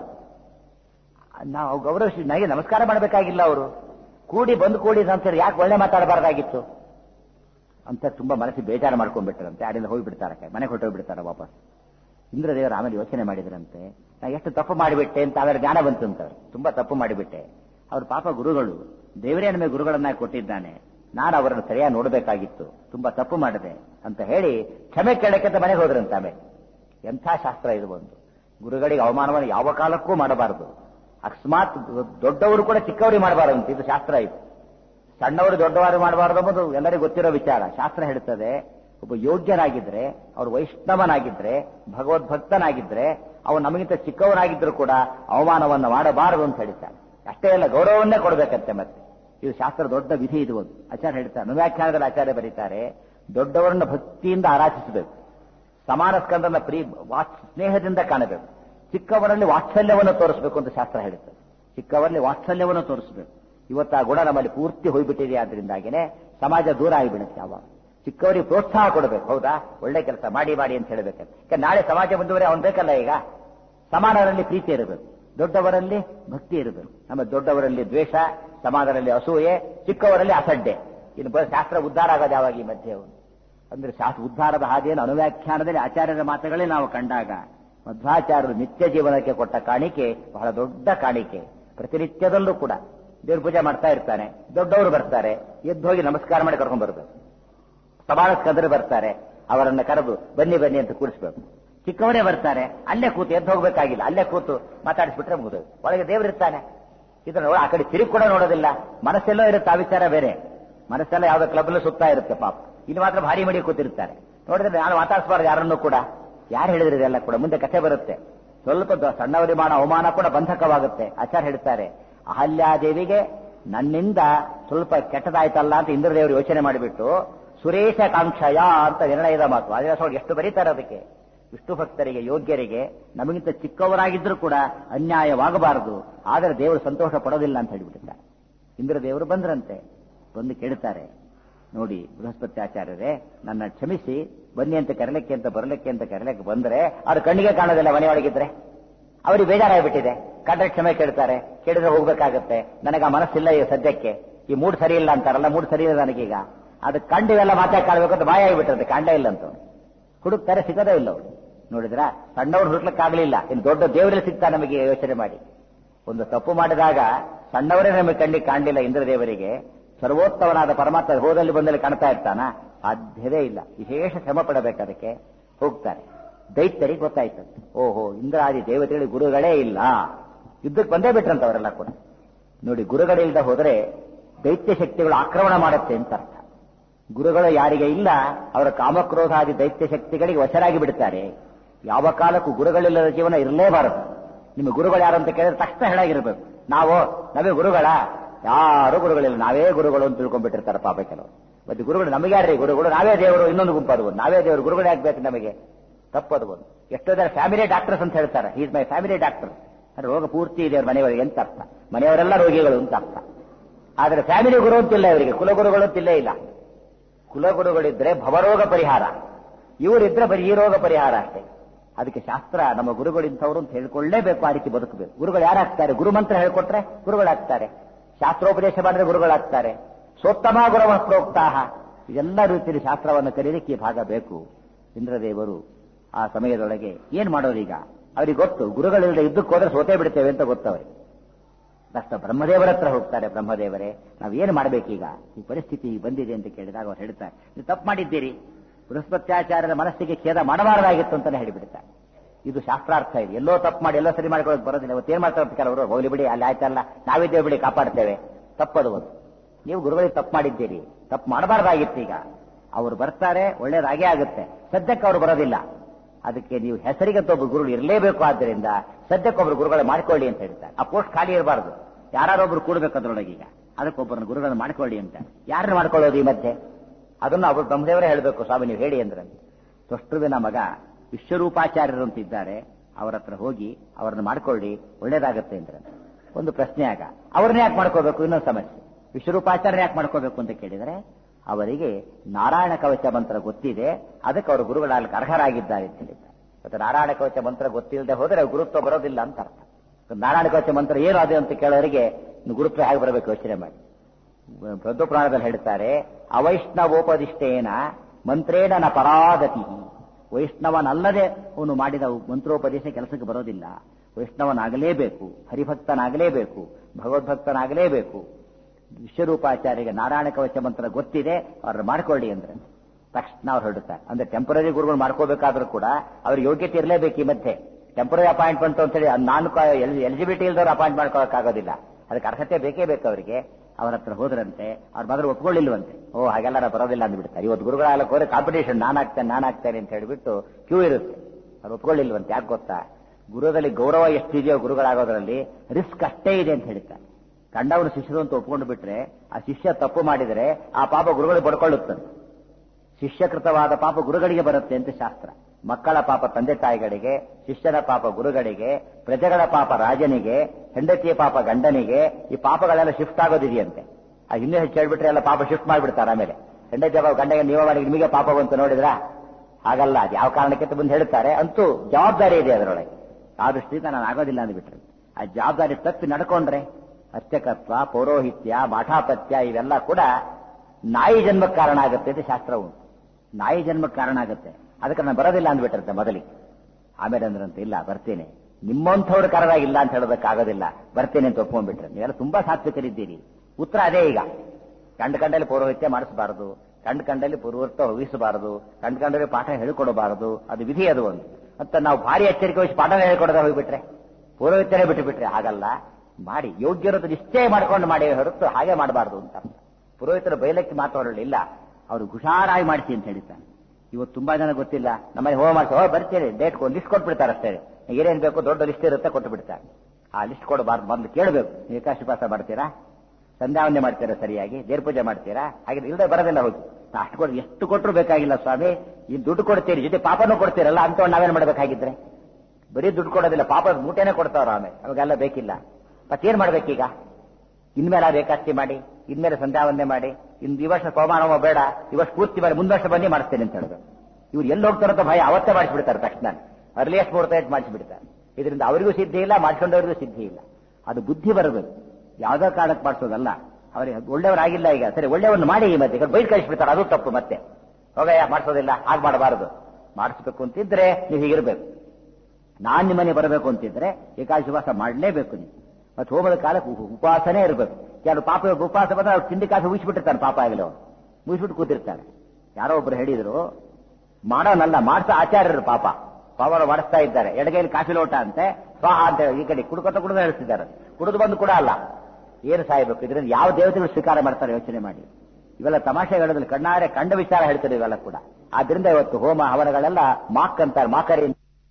ನಾವು ಗೌರವಿಸಿ ನನಗೆ ನಮಸ್ಕಾರ ಮಾಡಬೇಕಾಗಿಲ್ಲ ಅವರು ಕೂಡಿ ಬಂದು ಕೂಡಿ ಅಂತ ಯಾಕೆ ಒಳ್ಳೆ ಮಾತಾಡಬಾರ್ದಾಗಿತ್ತು ಅಂತ ತುಂಬಾ ಮನಸ್ಸಿಗೆ ಬೇಜಾರು ಮಾಡ್ಕೊಂಡ್ಬಿಟ್ರಂತೆ ಅಲ್ಲಿಂದ ಹೋಗ್ಬಿಡ್ತಾರೆ ಮನೆಗೆ ಹೊರಟೋಗ್ಬಿಡ್ತಾರೆ ವಾಪಸ್ ಇಂದ್ರದೇವರು ಆಮೇಲೆ ಯೋಚನೆ ಮಾಡಿದ್ರಂತೆ ನಾ ಎಷ್ಟು ತಪ್ಪು ಮಾಡಿಬಿಟ್ಟೆ ಅಂತ ಅವರ ಜ್ಞಾನ ಬಂತಂತ ತುಂಬಾ ತಪ್ಪು ಮಾಡಿಬಿಟ್ಟೆ ಅವ್ರ ಪಾಪ ಗುರುಗಳು ದೇವರೇ ನಮಗೆ ಗುರುಗಳನ್ನ ಕೊಟ್ಟಿದ್ದಾನೆ ನಾನು ಅವರನ್ನು ಸರಿಯಾಗಿ ನೋಡಬೇಕಾಗಿತ್ತು ತುಂಬಾ ತಪ್ಪು ಮಾಡಿದೆ ಅಂತ ಹೇಳಿ ಕ್ಷಮೆ ಕೇಳಕ್ಕೆ ಅಂತ ಮನೆಗೆ ಹೋದ್ರಂತ ಆಮೇಲೆ ಎಂಥ ಶಾಸ್ತ್ರ ಇದು ಒಂದು ಗುರುಗಳಿಗೆ ಅವಮಾನವನ್ನು ಯಾವ ಕಾಲಕ್ಕೂ ಮಾಡಬಾರದು ಅಕಸ್ಮಾತ್ ದೊಡ್ಡವರು ಕೂಡ ಚಿಕ್ಕವರಿಗೆ ಮಾಡಬಾರದು ಅಂತ ಇದು ಶಾಸ್ತ್ರ ಇದು ಸಣ್ಣವರು ದೊಡ್ಡವರು ಮಾಡಬಾರದು ಎಂಬುದು ಎಲ್ಲರಿಗೂ ಗೊತ್ತಿರೋ ವಿಚಾರ ಶಾಸ್ತ್ರ ಹೇಳುತ್ತದೆ ಒಬ್ಬ ಯೋಗ್ಯನಾಗಿದ್ರೆ ಅವ್ರು ವೈಷ್ಣವನಾಗಿದ್ರೆ ಭಗವದ್ಭಕ್ತನಾಗಿದ್ರೆ ಅವನು ನಮಗಿಂತ ಚಿಕ್ಕವನಾಗಿದ್ರು ಕೂಡ ಅವಮಾನವನ್ನು ಮಾಡಬಾರದು ಅಂತ ಹೇಳ್ತಾನೆ ಅಷ್ಟೇ ಅಲ್ಲ ಗೌರವವನ್ನೇ ಕೊಡಬೇಕಂತೆ ಮತ್ತೆ ಇದು ಶಾಸ್ತ್ರ ದೊಡ್ಡ ವಿಧಿ ಇದು ಒಂದು ಆಚಾರ್ಯ ಹೇಳ್ತಾರೆ ಅನುವ್ಯಾಖ್ಯಾನದಲ್ಲಿ ಆಚಾರ್ಯ ಬರೀತಾರೆ ದೊಡ್ಡವರನ್ನ ಭಕ್ತಿಯಿಂದ ಆರಾಧಿಸಬೇಕು ಸಮಾನ ಸ್ಕಂದನ ಪ್ರೀ ವಾತ್ ಸ್ನೇಹದಿಂದ ಕಾಣಬೇಕು ಚಿಕ್ಕವರಲ್ಲಿ ವಾತ್ಸಲ್ಯವನ್ನು ತೋರಿಸಬೇಕು ಅಂತ ಶಾಸ್ತ್ರ ಹೇಳುತ್ತೆ ಚಿಕ್ಕವರಲ್ಲಿ ವಾತ್ಸಲ್ಯವನ್ನು ತೋರಿಸಬೇಕು ಇವತ್ತು ಆ ಗುಣ ನಮ್ಮಲ್ಲಿ ಪೂರ್ತಿ ಹೋಗ್ಬಿಟ್ಟಿದೆ ಆದ್ರಿಂದಾಗಿನೇ ಸಮಾಜ ದೂರ ಆಗಿಬಿಡುತ್ತೆ ಅವಾಗ ಚಿಕ್ಕವರಿಗೆ ಪ್ರೋತ್ಸಾಹ ಕೊಡಬೇಕು ಹೌದಾ ಒಳ್ಳೆ ಕೆಲಸ ಮಾಡಿ ಮಾಡಿ ಅಂತ ಹೇಳಬೇಕಂತ ಯಾಕೆ ನಾಳೆ ಸಮಾಜ ಮುಂದುವರೆ ಅವನು ಬೇಕಲ್ಲ ಈಗ ಸಮಾನರಲ್ಲಿ ಪ್ರೀತಿ ಇರಬೇಕು ದೊಡ್ಡವರಲ್ಲಿ ಭಕ್ತಿ ಇರಬೇಕು ನಮ್ಮ ದೊಡ್ಡವರಲ್ಲಿ ದ್ವೇಷ ಸಮಾಜದಲ್ಲಿ ಅಸೂಯೆ ಚಿಕ್ಕವರಲ್ಲಿ ಅಸಡ್ಡೆ ಇನ್ನು ಬ- ಶಾಸ್ತ್ರ ಉದ್ಧಾರ ಆಗೋದು ಯಾವಾಗ ಈ ಮಧ್ಯೆ ಅವನು ಅಂದ್ರೆ ಶಾಸ್ತ್ರ ಉದ್ಧಾರದ ಹಾದಿಯನ್ನು ಅನುವ್ಯಾಖ್ಯಾನದಲ್ಲಿ ಆಚಾರ್ಯರ ಮಾತುಗಳೇ ನಾವು ಕಂಡಾಗ ಮಧ್ವಾಚಾರ್ಯರು ನಿತ್ಯ ಜೀವನಕ್ಕೆ ಕೊಟ್ಟ ಕಾಣಿಕೆ ಬಹಳ ದೊಡ್ಡ ಕಾಣಿಕೆ ಪ್ರತಿನಿತ್ಯದಲ್ಲೂ ಕೂಡ ದೇವ್ರ ಪೂಜೆ ಮಾಡ್ತಾ ಇರ್ತಾನೆ ದೊಡ್ಡವರು ಬರ್ತಾರೆ ಎದ್ದು ಹೋಗಿ ನಮಸ್ಕಾರ ಮಾಡಿ ಕರ್ಕೊಂಡ್ ಬರ್ಬೇಕು ಸಮಾನ ಸ್ಕಂದರು ಬರ್ತಾರೆ ಅವರನ್ನ ಕರೆದು ಬನ್ನಿ ಬನ್ನಿ ಅಂತ ಕೂರಿಸ್ಬೇಕು ಚಿಕ್ಕವರೇ ಬರ್ತಾರೆ ಅಲ್ಲೇ ಕೂತು ಎದ್ದು ಹೋಗ್ಬೇಕಾಗಿಲ್ಲ ಅಲ್ಲೇ ಕೂತು ಮಾತಾಡಿಸ್ಬಿಟ್ರೆ ಮುಗಿದು ಒಳಗೆ ದೇವ್ರು ಇರ್ತಾನೆ ಇದನ್ನ ಆ ಕಡೆ ತಿರುಗಿ ಕೂಡ ನೋಡೋದಿಲ್ಲ ಮನಸ್ಸೆಲ್ಲೋ ಇರುತ್ತೆ ಆ ವಿಚಾರ ಬೇರೆ ಮನಸ್ಸೆಲ್ಲ ಯಾವ್ದೋ ಕ್ಲಬ್ಲು ಸುತ್ತಾ ಇರುತ್ತೆ ಪಾಪ ಇಲ್ಲಿ ಮಾತ್ರ ಭಾರಿ ಮಡಿ ಕೂತಿರ್ತಾರೆ ನೋಡಿದ್ರೆ ನಾನು ಮಾತಾಡಿಸಬಾರ್ದು ಯಾರನ್ನೂ ಕೂಡ ಯಾರು ಹೇಳಿದ್ರೆ ಇದೆಲ್ಲ ಕೂಡ ಮುಂದೆ ಕಥೆ ಬರುತ್ತೆ ಸ್ವಲ್ಪ ದ- ಸಣ್ಣವರಿಗೆ ಮಾಡೋ ಅವಮಾನ ಕೂಡ ಬಂಧಕವಾಗುತ್ತೆ ಆಚಾರ್ಯ ಹೇಳ್ತಾರೆ ಅಹಲ್ಯಾದೇವಿಗೆ ನನ್ನಿಂದ ಸ್ವಲ್ಪ ಕೆಟ್ಟದಾಯ್ತಲ್ಲ ಅಂತ ಇಂದ್ರದೇವರು ಯೋಚನೆ ಮಾಡಿಬಿಟ್ಟು ಸುರೇಶ ಕಾಂಕ್ಷಯ ಅಂತ ನಿರ್ಣಯದ ಮಾತು ಆದಿವಾಸ ಎಷ್ಟು ಬರೀತಾರೆ ಅದಕ್ಕೆ ವಿಷ್ಣು ಭಕ್ತರಿಗೆ ಯೋಗ್ಯರಿಗೆ ನಮಗಿಂತ ಚಿಕ್ಕವರಾಗಿದ್ರೂ ಕೂಡ ಅನ್ಯಾಯವಾಗಬಾರದು ಆದರೆ ದೇವರು ಸಂತೋಷ ಪಡೋದಿಲ್ಲ ಅಂತ ಹೇಳಿಬಿಟ್ಟಿದ್ದಾರೆ ಇಂದ್ರದೇವರು ಬಂದ್ರಂತೆ ಬಂದು ಕೇಳ್ತಾರೆ ನೋಡಿ ಬೃಹಸ್ಪತಿ ಆಚಾರ್ಯರೇ ನನ್ನ ಕ್ಷಮಿಸಿ ಬನ್ನಿ ಅಂತ ಕರೆಲಿಕ್ಕೆ ಅಂತ ಬರಲಿಕ್ಕೆ ಅಂತ ಕರೆಲಿಕ್ಕೆ ಬಂದ್ರೆ ಅವ್ರ ಕಣ್ಣಿಗೆ ಕಾಣೋದಿಲ್ಲ ಮನೆಯೊಳಗಿದ್ರೆ ಅವ್ರಿಗೆ ಬೇಜಾರಾಗ್ಬಿಟ್ಟಿದೆ ಕಂಡ್ರೆ ಕ್ಷಮೆ ಕೇಳ್ತಾರೆ ಕೇಳಿದ್ರೆ ಹೋಗ್ಬೇಕಾಗತ್ತೆ ನನಗೆ ಆ ಮನಸ್ಸಿಲ್ಲ ಈಗ ಸದ್ಯಕ್ಕೆ ಈ ಮೂಡ್ ಸರಿ ಇಲ್ಲ ಅಂತಾರಲ್ಲ ಮೂಡ್ ಸರಿ ಇಲ್ಲ ನನಗೀಗ ಅದು ಕಂಡು ಇವೆಲ್ಲ ಮಾತಾಡ್ಬೇಕು ಅಂತ ಬಾಯ ಆಗಿಬಿಟ್ಟಿರುತ್ತೆ ಕಂಡ ಇಲ್ಲ ಅಂತ ಹುಡುಕ್ತಾರೆ ಸಿಗೋದೇ ಇಲ್ಲ ಅವ್ರು ನೋಡಿದ್ರ ಸಣ್ಣವ್ರು ಹುಡುಕ್ಲಿಕ್ಕಾಗ್ಲಿಲ್ಲ ಇನ್ನು ದೊಡ್ಡ ದೇವರೇ ಸಿಗ್ತಾ ನಮಗೆ ಯೋಚನೆ ಮಾಡಿ ಒಂದು ತಪ್ಪು ಮಾಡಿದಾಗ ಸಣ್ಣವರೇ ನಮಗೆ ಕಣ್ಣಿಗೆ ಕಾಣಲಿಲ್ಲ ಇಂದ್ರದೇವರಿಗೆ ಸರ್ವೋತ್ತಮನಾದ ಪರಮಾತ್ಮ ಹೋದಲ್ಲಿ ಬಂದಲ್ಲಿ ಕಾಣ್ತಾ ಇರ್ತಾನ ಸಾಧ್ಯವೇ ಇಲ್ಲ ವಿಶೇಷ ಶ್ರಮ ಪಡಬೇಕು ಅದಕ್ಕೆ ಹೋಗ್ತಾರೆ ದೈತ್ಯರಿಗೆ ಗೊತ್ತಾಯ್ತು ಓಹೋ ಇಂದ್ರಾದಿ ದೇವತೆಗಳಿಗೆ ಗುರುಗಳೇ ಇಲ್ಲ ಯುದ್ಧಕ್ಕೆ ಬಂದೇ ಬಿಟ್ರಂತ ಅವರೆಲ್ಲ ಕೂಡ ನೋಡಿ ಗುರುಗಳಿಲ್ದ ಹೋದರೆ ದೈತ್ಯ ಶಕ್ತಿಗಳು ಆಕ್ರಮಣ ಮಾಡುತ್ತೆ ಅಂತ ಅರ್ಥ ಗುರುಗಳು ಯಾರಿಗೆ ಇಲ್ಲ ಅವರ ಕಾಮಕ್ರೋಧಾದಿ ದೈತ್ಯ ಶಕ್ತಿಗಳಿಗೆ ವಶರಾಗಿ ಬಿಡ್ತಾರೆ ಯಾವ ಕಾಲಕ್ಕೂ ಗುರುಗಳಿಲ್ಲದ ಜೀವನ ಇರಲೇಬಾರದು ನಿಮ್ಮ ಗುರುಗಳು ಯಾರು ಅಂತ ಕೇಳಿದ್ರೆ ತಕ್ಷಣ ಹೇಳಾಗಿರ್ಬೇಕು ನಾವು ನಾವೇ ಗುರುಗಳ ಯಾರು ಗುರುಗಳಿಲ್ಲ ನಾವೇ ಗುರುಗಳು ಅಂತ ತಿಳ್ಕೊಂಡ್ಬಿಟ್ಟಿರ್ತಾರೆ ಪಾಪ ಕೆಲವರು ಮತ್ತೆ ಗುರುಗಳು ನಮಗೆ ಯಾರ್ರಿ ಗುರುಗಳು ನಾವೇ ದೇವರು ಇನ್ನೊಂದು ಗುಂಪದು ಒಂದು ನಾವೇ ದೇವರು ಗುರುಗಳೇ ಆಗ್ಬೇಕು ನಮಗೆ ತಪ್ಪದು ಒಂದು ಎಷ್ಟೋ ಜನ ಫ್ಯಾಮಿಲಿ ಡಾಕ್ಟರ್ಸ್ ಅಂತ ಹೇಳ್ತಾರೆ ಈಸ್ ಮೈ ಫ್ಯಾಮಿಲಿ ಡಾಕ್ಟರ್ ಅಂದ್ರೆ ರೋಗ ಪೂರ್ತಿ ಇದೆ ಅವ್ರ ಮನೆಯವರಿಗೆ ಎಂತ ಅರ್ಥ ಮನೆಯವರೆಲ್ಲ ರೋಗಿಗಳು ಅಂತ ಅರ್ಥ ಆದರೆ ಫ್ಯಾಮಿಲಿ ಗುರು ಅಂತಿಲ್ಲ ಇವರಿಗೆ ಕುಲಗುರುಗಳು ಅಂತಿಲ್ಲೇ ಇಲ್ಲ ಕುಲಗುರುಗಳಿದ್ರೆ ಭವರೋಗ ಪರಿಹಾರ ಇವರಿದ್ರೆ ಬರೀ ಈ ರೋಗ ಪರಿಹಾರ ಅಷ್ಟೇ ಅದಕ್ಕೆ ಶಾಸ್ತ್ರ ನಮ್ಮ ಗುರುಗಳು ಇಂಥವ್ರು ಅಂತ ಹೇಳ್ಕೊಳ್ಳೇಬೇಕು ಆ ರೀತಿ ಬದುಕಬೇಕು ಗುರುಗಳು ಯಾರಾಗ್ತಾರೆ ಗುರು ಮಂತ್ರ ಹೇಳ್ಕೊಟ್ರೆ ಗುರುಗಳಾಗ್ತಾರೆ ಶಾಸ್ತ್ರೋಪದೇಶ ಮಾಡಿದ್ರೆ ಗುರುಗಳಾಗ್ತಾರೆ ಸೋತ್ತಮ ಗುರವ ಪ್ರೋಕ್ತಾಹ ಇದೆಲ್ಲ ರೀತಿಯಲ್ಲಿ ಶಾಸ್ತ್ರವನ್ನು ಕರೀಲಿಕ್ಕೆ ಈ ಭಾಗ ಬೇಕು ಇಂದ್ರದೇವರು ಆ ಸಮಯದೊಳಗೆ ಏನ್ ಮಾಡೋರೀಗ ಅವ್ರಿಗೆ ಗೊತ್ತು ಗುರುಗಳಿಲ್ಲದೆ ಯುದ್ಧಕ್ಕೆ ಹೋದ್ರೆ ಸೋತೇ ಬಿಡ್ತೇವೆ ಅಂತ ಗೊತ್ತವರಿಗೆ ದಷ್ಟ ಬ್ರಹ್ಮದೇವರ ಹತ್ರ ಹೋಗ್ತಾರೆ ಬ್ರಹ್ಮದೇವರೇ ನಾವೇನು ಮಾಡಬೇಕೀಗ ಈ ಪರಿಸ್ಥಿತಿ ಬಂದಿದೆ ಅಂತ ಕೇಳಿದಾಗ ಅವ್ರು ಹೇಳ್ತಾರೆ ನೀವು ತಪ್ಪು ಮಾಡಿದ್ದೀರಿ ಬೃಹಸ್ಪತ್ಯಾಚಾರ್ಯರ ಮನಸ್ಸಿಗೆ ಖೇದ ಮಾಡಬಾರದಾಗಿತ್ತು ಅಂತಾನೆ ಹೇಳಿಬಿಡ್ತಾರೆ ಇದು ಶಾಸ್ತ್ರಾರ್ಥ ಇದೆ ಎಲ್ಲೋ ತಪ್ಪು ಮಾಡಿ ಎಲ್ಲೋ ಸರಿ ಮಾಡ್ಕೊಳ್ಳೋಕೆ ಬರೋದಿಲ್ಲ ಇವತ್ತು ಏನ್ ಮಾಡ್ತಾರೆ ಕೆಲವರು ಹೋಗ್ಲಿ ಬಿಡಿ ಅಲ್ಲಿ ಆಯ್ತಲ್ಲ ನಾವಿದ್ದೇವೆ ಬಿಡಿ ಕಾಪಾಡ್ತೇವೆ ತಪ್ಪದು ಒಂದು ನೀವು ಗುರುಗಳಿಗೆ ತಪ್ಪು ಮಾಡಿದ್ದೀರಿ ತಪ್ಪು ಮಾಡಬಾರ್ದಾಗಿತ್ತು ಈಗ ಅವರು ಬರ್ತಾರೆ ಒಳ್ಳೇದಾಗೇ ಆಗುತ್ತೆ ಸದ್ಯಕ್ಕೆ ಅವರು ಬರೋದಿಲ್ಲ ಅದಕ್ಕೆ ನೀವು ಹೆಸರಿಗಂತ ಒಬ್ಬರು ಗುರುಗಳು ಇರಲೇಬೇಕು ಆದ್ದರಿಂದ ಸದ್ಯಕ್ಕೆ ಒಬ್ಬರು ಗುರುಗಳು ಮಾಡ್ಕೊಳ್ಳಿ ಅಂತ ಹೇಳ್ತಾರೆ ಆ ಪೋಸ್ಟ್ ಖಾಲಿ ಇರಬಾರ್ದು ಯಾರೊಬ್ರು ಕೂಡಬೇಕು ಅದರೊಳಗೆ ಈಗ ಅದಕ್ಕೊಬ್ಬರನ್ನ ಗುರುಗಳನ್ನ ಮಾಡ್ಕೊಳ್ಳಿ ಅಂತ ಯಾರನ್ನ ಮಾಡ್ಕೊಳ್ಳೋದು ಈ ಮಧ್ಯೆ ಅದನ್ನು ಅವರು ಬ್ರಹ್ಮದೇವರೇ ಹೇಳಬೇಕು ಸ್ವಾಮಿ ನೀವು ಹೇಳಿ ಅಂದ್ರೆ ತ್ವಷ್ಟೃವಿನ ಮಗ ವಿಶ್ವರೂಪಾಚಾರ್ಯರು ಅಂತ ಇದ್ದಾರೆ ಅವರ ಹತ್ರ ಹೋಗಿ ಅವರನ್ನು ಮಾಡ್ಕೊಳ್ಳಿ ಒಳ್ಳೇದಾಗತ್ತೆ ಅಂದ್ರೆ ಒಂದು ಪ್ರಶ್ನೆ ಆಗ ಅವ್ರನ್ನ ಯಾಕೆ ಮಾಡ್ಕೋಬೇಕು ಇನ್ನೊಂದು ಸಮಸ್ಯೆ ವಿಶ್ವರೂಪಾಚಾರ್ಯ ಯಾಕೆ ಮಾಡ್ಕೋಬೇಕು ಅಂತ ಕೇಳಿದರೆ ಅವರಿಗೆ ನಾರಾಯಣ ಕವಚ ಮಂತ್ರ ಗೊತ್ತಿದೆ ಅದಕ್ಕೆ ಅವರು ಗುರುಗಳಾಗಲಿಕ್ಕೆ ಅರ್ಹರಾಗಿದ್ದಾರೆ ಅಂತ ಹೇಳಿದ್ದಾರೆ ಮತ್ತೆ ನಾರಾಯಣ ಕವಚ ಮಂತ್ರ ಗೊತ್ತಿಲ್ಲದೆ ಹೋದರೆ ಗುರುತ್ವ ಬರೋದಿಲ್ಲ ಅಂತ ಅರ್ಥ ನಾರಾಯಣ ಕವಚ ಮಂತ್ರ ಏನು ಅದು ಅಂತ ಕೇಳೋರಿಗೆ ಗುರುತ್ವ ಹೇಗೆ ಬರಬೇಕು ಯೋಚನೆ ಮಾಡಿ ಪುರಾಣದಲ್ಲಿ ಹೇಳ್ತಾರೆ ಅವೈಷ್ಣವೋಪದಿಷ್ಟೇನ ಮಂತ್ರೇಣ ನ ಪರಾಗತಿ ವೈಷ್ಣವನಲ್ಲದೆ ಅವನು ಮಾಡಿದ ಮಂತ್ರೋಪದೇಶ ಕೆಲಸಕ್ಕೆ ಬರೋದಿಲ್ಲ ವೈಷ್ಣವನಾಗಲೇಬೇಕು ಹರಿಭಕ್ತನಾಗಲೇಬೇಕು ಭಗವದ್ಭಕ್ತನಾಗಲೇಬೇಕು ವಿಶ್ವರೂಪಾಚಾರ್ಯಗೆ ನಾರಾಯಣ ಕವಚ ಮಂತ್ರ ಗೊತ್ತಿದೆ ಅವ್ರನ್ನ ಮಾಡ್ಕೊಳ್ಳಿ ಅಂದ್ರೆ ತಕ್ಷಣ ಅವ್ರು ಹೊರಡುತ್ತಾರೆ ಅಂದ್ರೆ ಟೆಂಪರರಿ ಗುರುಗಳು ಮಾಡ್ಕೋಬೇಕಾದ್ರೂ ಕೂಡ ಅವ್ರ ಯೋಗ್ಯತೆ ಇರಲೇಬೇಕು ಈ ಮಧ್ಯೆ ಟೆಂಪರರಿ ಅಪಾಯಿಂಟ್ಮೆಂಟ್ ಅಂತ ಹೇಳಿ ನಾನು ಎಲಿಜಿಬಿಲಿಟಿ ಇಲ್ದವ್ರು ಅಪಾಯಿಂಟ್ ಮಾಡ್ಕೊಳಕ್ಕಾಗೋದಿಲ್ಲ ಅದಕ್ಕೆ ಅರ್ಹತೆ ಬೇಕೇ ಬೇಕು ಅವರಿಗೆ ಅವ್ರ ಹತ್ರ ಹೋದ್ರಂತೆ ಅವ್ರ ಮಗಳು ಒಪ್ಕೊಳ್ಳಿಲ್ವಂತೆ ಓ ಹಾಗೆಲ್ಲ ನಾವು ಬರೋದಿಲ್ಲ ಅಂದ್ಬಿಡ್ತಾರೆ ಇವತ್ತು ಗುರುಗಳಾಗಕ್ಕೆ ಹೋದ್ರೆ ಕಾಂಪಿಟೇಷನ್ ನಾನಾಗ್ತೇನೆ ನಾನಾಗ್ತೇನೆ ಅಂತ ಹೇಳ್ಬಿಟ್ಟು ಕ್ಯೂ ಇರುತ್ತೆ ಅವ್ರು ಒಪ್ಕೊಳ್ಳಿಲ್ವಂತೆ ಯಾಕೆ ಗೊತ್ತಾ ಗುರುದಲ್ಲಿ ಗೌರವ ಎಷ್ಟಿದೆಯೋ ಗುರುಗಳಾಗೋದ್ರಲ್ಲಿ ರಿಸ್ಕ್ ಅಷ್ಟೇ ಇದೆ ಅಂತ ಹೇಳ್ತಾರೆ ಕಂಡವನು ಶಿಷ್ಯರು ಅಂತ ಒಪ್ಕೊಂಡು ಬಿಟ್ರೆ ಆ ಶಿಷ್ಯ ತಪ್ಪು ಮಾಡಿದರೆ ಆ ಪಾಪ ಗುರುಗಳಿಗೆ ಬಡ್ಕೊಳ್ಳುತ್ತಂತೆ ಶಿಷ್ಯಕೃತವಾದ ಪಾಪ ಗುರುಗಳಿಗೆ ಬರುತ್ತೆ ಅಂತ ಶಾಸ್ತ್ರ ಮಕ್ಕಳ ಪಾಪ ತಂದೆ ತಾಯಿಗಳಿಗೆ ಶಿಷ್ಯನ ಪಾಪ ಗುರುಗಳಿಗೆ ಪ್ರಜೆಗಳ ಪಾಪ ರಾಜನಿಗೆ ಹೆಂಡತಿಯ ಪಾಪ ಗಂಡನಿಗೆ ಈ ಪಾಪಗಳೆಲ್ಲ ಶಿಫ್ಟ್ ಆಗೋದಿದೆಯಂತೆ ಆ ಇನ್ನೂ ಹೆಚ್ಚು ಹೇಳ್ಬಿಟ್ರೆ ಎಲ್ಲ ಪಾಪ ಶಿಫ್ಟ್ ಮಾಡಿಬಿಡ್ತಾರೆ ಆಮೇಲೆ ಹೆಂಡತಿ ಪಾಪ ಗಂಡಗೆ ನೀವು ಮಾಡಿ ನಿಮಗೆ ಪಾಪ ಬಂತು ನೋಡಿದ್ರಾ ಹಾಗಲ್ಲ ಅದು ಯಾವ ಕಾರಣಕ್ಕೆ ಬಂದು ಹೇಳ್ತಾರೆ ಅಂತೂ ಜವಾಬ್ದಾರಿ ಇದೆ ಅದರೊಳಗೆ ಆ ದೃಷ್ಟಿಯಿಂದ ನಾನು ಆಗೋದಿಲ್ಲ ಅಂದ್ಬಿಟ್ರೆ ಆ ಜವಾಬ್ದಾರಿ ತಪ್ಪಿ ನಡ್ಕೊಂಡ್ರೆ ಅರ್ಚಕತ್ವ ಪೌರೋಹಿತ್ಯ ಮಾಠಾಪತ್ಯ ಇವೆಲ್ಲ ಕೂಡ ನಾಯಿ ಜನ್ಮಕ್ಕೆ ಕಾರಣ ಆಗುತ್ತೆ ಅಂತ ಶಾಸ್ತ್ರ ಉಂಟು ನಾಯಿ ಜನ್ಮಕ್ಕೆ ಕಾರಣ ಆಗುತ್ತೆ ಅದಕ್ಕೆ ನಾನು ಬರೋದಿಲ್ಲ ಅಂದ್ಬಿಟ್ಟಿರುತ್ತೆ ಮೊದಲಿಗೆ ಆಮೇಲೆ ಅಂದ್ರಂತೆ ಇಲ್ಲ ಬರ್ತೇನೆ ನಿಮ್ಮಂಥವ್ರ ಕರರಾಗಿಲ್ಲ ಅಂತ ಹೇಳೋದಕ್ಕಾಗೋದಿಲ್ಲ ಬರ್ತೇನೆ ಅಂತ ಒಪ್ಕೊಂಡ್ಬಿಟ್ರೆ ನೀವೆಲ್ಲ ತುಂಬಾ ಸಾತ್ವಿಕರಿದ್ದೀರಿ ಉತ್ತರ ಅದೇ ಈಗ ಕಂಡು ಕಂಡಲ್ಲಿ ಪೌರೋಹಿತ್ಯ ಮಾಡಿಸಬಾರದು ಕಂಡು ಕಂಡಲ್ಲಿ ಪೂರ್ವರ್ತ ಹೋಗಿಸಬಾರದು ಕಂಡು ಕಂಡಲ್ಲಿ ಪಾಠ ಹೇಳಿಕೊಡಬಾರದು ಅದು ವಿಧಿ ಅದು ಒಂದು ಮತ್ತೆ ನಾವು ಭಾರಿ ಎಚ್ಚರಿಕೆ ವಹಿಸಿ ಪಾಠ ಹೇಳಿಕೊಡದೆ ಹೋಗ್ಬಿಟ್ರೆ ಪೌರೋಹಿತ್ಯನೇ ಬಿಟ್ಟು ಬಿಟ್ರೆ ಹಾಗಲ್ಲ ಮಾಡಿ ಯೋಗ್ಯರದ್ದು ನಿಶ್ಚಯ ಮಾಡ್ಕೊಂಡು ಮಾಡಿ ಹೊರತು ಹಾಗೆ ಮಾಡಬಾರದು ಅಂತ ಪುರೋಹಿತರು ಬೈಲಕ್ಕೆ ಮಾತಾಡಲಿಲ್ಲ ಅವರು ಹುಷಾರಾಗಿ ಮಾಡಿಸಿ ಅಂತ ಹೇಳಿದ್ದಾನೆ ಇವತ್ತು ತುಂಬಾ ಜನ ಗೊತ್ತಿಲ್ಲ ನಮ್ಮನೆ ಹೋಮ ಮಾಡಿಸಿ ಹೋ ಬರ್ತೀರಿ ಡೇಟ್ ಲಿಸ್ಟ್ ಕೊಟ್ಬಿಡ್ತಾರೆ ಅಷ್ಟೇ ಏನೇನು ಬೇಕು ದೊಡ್ಡ ಲಿಸ್ಟ್ ಇರುತ್ತೆ ಕೊಟ್ಟು ಬಿಡ್ತಾರೆ ಆ ಲಿಸ್ಟ್ ಕೊಡಬಾರ್ದು ಮೊದಲು ಕೇಳಬೇಕು ಏಕಾಶಿಪಾಸ ಮಾಡ್ತೀರಾ ಸಂಧ್ಯಾವಂದನೆ ಮಾಡ್ತೀರಾ ಸರಿಯಾಗಿ ದೇವ್ರ ಪೂಜೆ ಮಾಡ್ತೀರಾ ಹಾಗೆ ಇಲ್ಲದೆ ಬರೋದಿಲ್ಲ ಹೋಗಿ ಅಷ್ಟು ಕೊಟ್ಟು ಎಷ್ಟು ಕೊಟ್ಟರು ಬೇಕಾಗಿಲ್ಲ ಸ್ವಾಮಿ ಈ ದುಡ್ಡು ಕೊಡ್ತೀರಿ ಜೊತೆ ಪಾಪನೂ ಕೊಡ್ತೀರಲ್ಲ ಅಂತವ್ರು ನಾವೇನ್ ಮಾಡ್ಬೇಕಾಗಿದ್ರೆ ಬರೀ ದುಡ್ಡು ಕೊಡೋದಿಲ್ಲ ಪಾಪ ಮೂಟೆನೇ ಕೊಡ್ತಾವ್ರ ಆಮೇಲೆ ಅವಾಗೆಲ್ಲ ಬೇಕಿಲ್ಲ ಮತ್ತೇನ್ ಮಾಡ್ಬೇಕೀಗ ಇನ್ಮೇಲೆ ಬೇಕಾಸ್ತಿ ಮಾಡಿ ಇನ್ಮೇಲೆ ಸಂಧ್ಯಾವಂದನೆ ಮಾಡಿ ಇನ್ ಈ ವರ್ಷ ಸೋಮಾನವ ಬೇಡ ಈ ವರ್ಷ ಪೂರ್ತಿ ಮಾಡಿ ಮುಂದ್ ವರ್ಷ ಬನ್ನಿ ಮಾಡಿಸ್ತೇನೆ ಅಂತ ಹೇಳಿದ್ರು ಇವ್ರು ಎಲ್ಲಿ ಹೋಗ್ತಾರೋ ಅಂತ ಭಯ ಅವತ್ತೇ ಮಾಡಿಸ್ಬಿಡ್ತಾರೆ ತಕ್ಷಣ ಅರ್ಲಿಯಸ್ಟ್ ಮುಹೂರ್ತ ಇಟ್ಟು ಮಾಡಿಸ್ಬಿಡ್ತಾರೆ ಇದರಿಂದ ಅವರಿಗೂ ಸಿದ್ಧಿ ಇಲ್ಲ ಮಾಡ್ಕೊಂಡವರಿಗೂ ಸಿದ್ಧಿ ಇಲ್ಲ ಅದು ಬುದ್ಧಿ ಬರಬೇಕು ಯಾವ್ದೋ ಕಾರಣಕ್ಕೆ ಮಾಡಿಸೋದಲ್ಲ ಅವರಿಗೆ ಒಳ್ಳೆಯವರಾಗಿಲ್ಲ ಈಗ ಸರಿ ಒಳ್ಳೆಯವನ್ನು ಮಾಡಿ ಈ ಮತ್ತೆ ಬೈಲ್ ಕಳಿಸ್ಬಿಡ್ತಾರೆ ಅದು ತಪ್ಪು ಮತ್ತೆ ಹೋಗಯ್ಯ ಮಾಡಿಸೋದಿಲ್ಲ ಹಾಗೆ ಮಾಡಬಾರದು ಮಾಡಿಸ್ಬೇಕು ಅಂತಿದ್ರೆ ನೀವು ಹೀಗಿರ್ಬೇಕು ನಾನ್ ನಿಮ್ಮನೆ ಬರಬೇಕು ಅಂತಿದ್ರೆ ಏಕಾದಶಿ ಉಪವಾಸ ಮಾಡಲೇಬೇಕು ನೀವು ಮತ್ತೆ ಹೋಮದ ಕಾಲಕ್ಕೆ ಉಪ- ಉಪವಾಸನೇ ಇರಬೇಕು ಕೆಲವು ಪಾಪ ಉಪವಾಸ ಬಂದ್ರೆ ಅವ್ರು ತಿಂಡಿ ಕಾಫಿ ಮುಗಿಸ್ಬಿಟ್ಟಿರ್ತಾನೆ ಪಾಪ ಆಗಲಿ ಅವನು ಮುಗಿಸ್ಬಿಟ್ಟು ಕೂತಿರ್ತಾನೆ ಯಾರೋ ಒಬ್ರು ಹೇಳಿದ್ರು ಮಾಡೋನಲ್ಲ ಮಾಡ್ಸ ಆಚಾರ್ಯರು ಪಾಪ ಪಾಪ ಮಾಡಿಸ್ತಾ ಇದ್ದಾರೆ ಎಡಗೈಲಿ ಕಾಫಿ ಲೋಟ ಅಂತೆ ಸ್ವಾಹ ಅಂತ ಹೇಳಿ ಈ ಕಡೆ ಕುಡ್ಕೊತ ಕುಡಿದು ಹೇಳ್ತಿದ್ದಾರೆ ಕುಡಿದು ಬಂದು ಕೂಡ ಅಲ್ಲ ಏನು ಸಾಯ್ಬೇಕು ಇದರಿಂದ ಯಾವ ದೇವತೆಗಳು ಸ್ವೀಕಾರ ಮಾಡ್ತಾರೆ ಯೋಚನೆ ಮಾಡಿ ಇವೆಲ್ಲ ತಮಾಷೆ ಹೇಳೋದ್ರಲ್ಲಿ ಕಣ್ಣಾರೆ ಕಂಡ ವಿಚಾರ ಹೇಳ್ತಾರೆ ಇವೆಲ್ಲ ಕೂಡ ಆದ್ರಿಂದ ಇವತ್ತು ಹೋಮ ಹವನಗಳೆಲ್ಲ ಮಾಕ್ ಅಂತಾರೆ ಮಾಕರಿ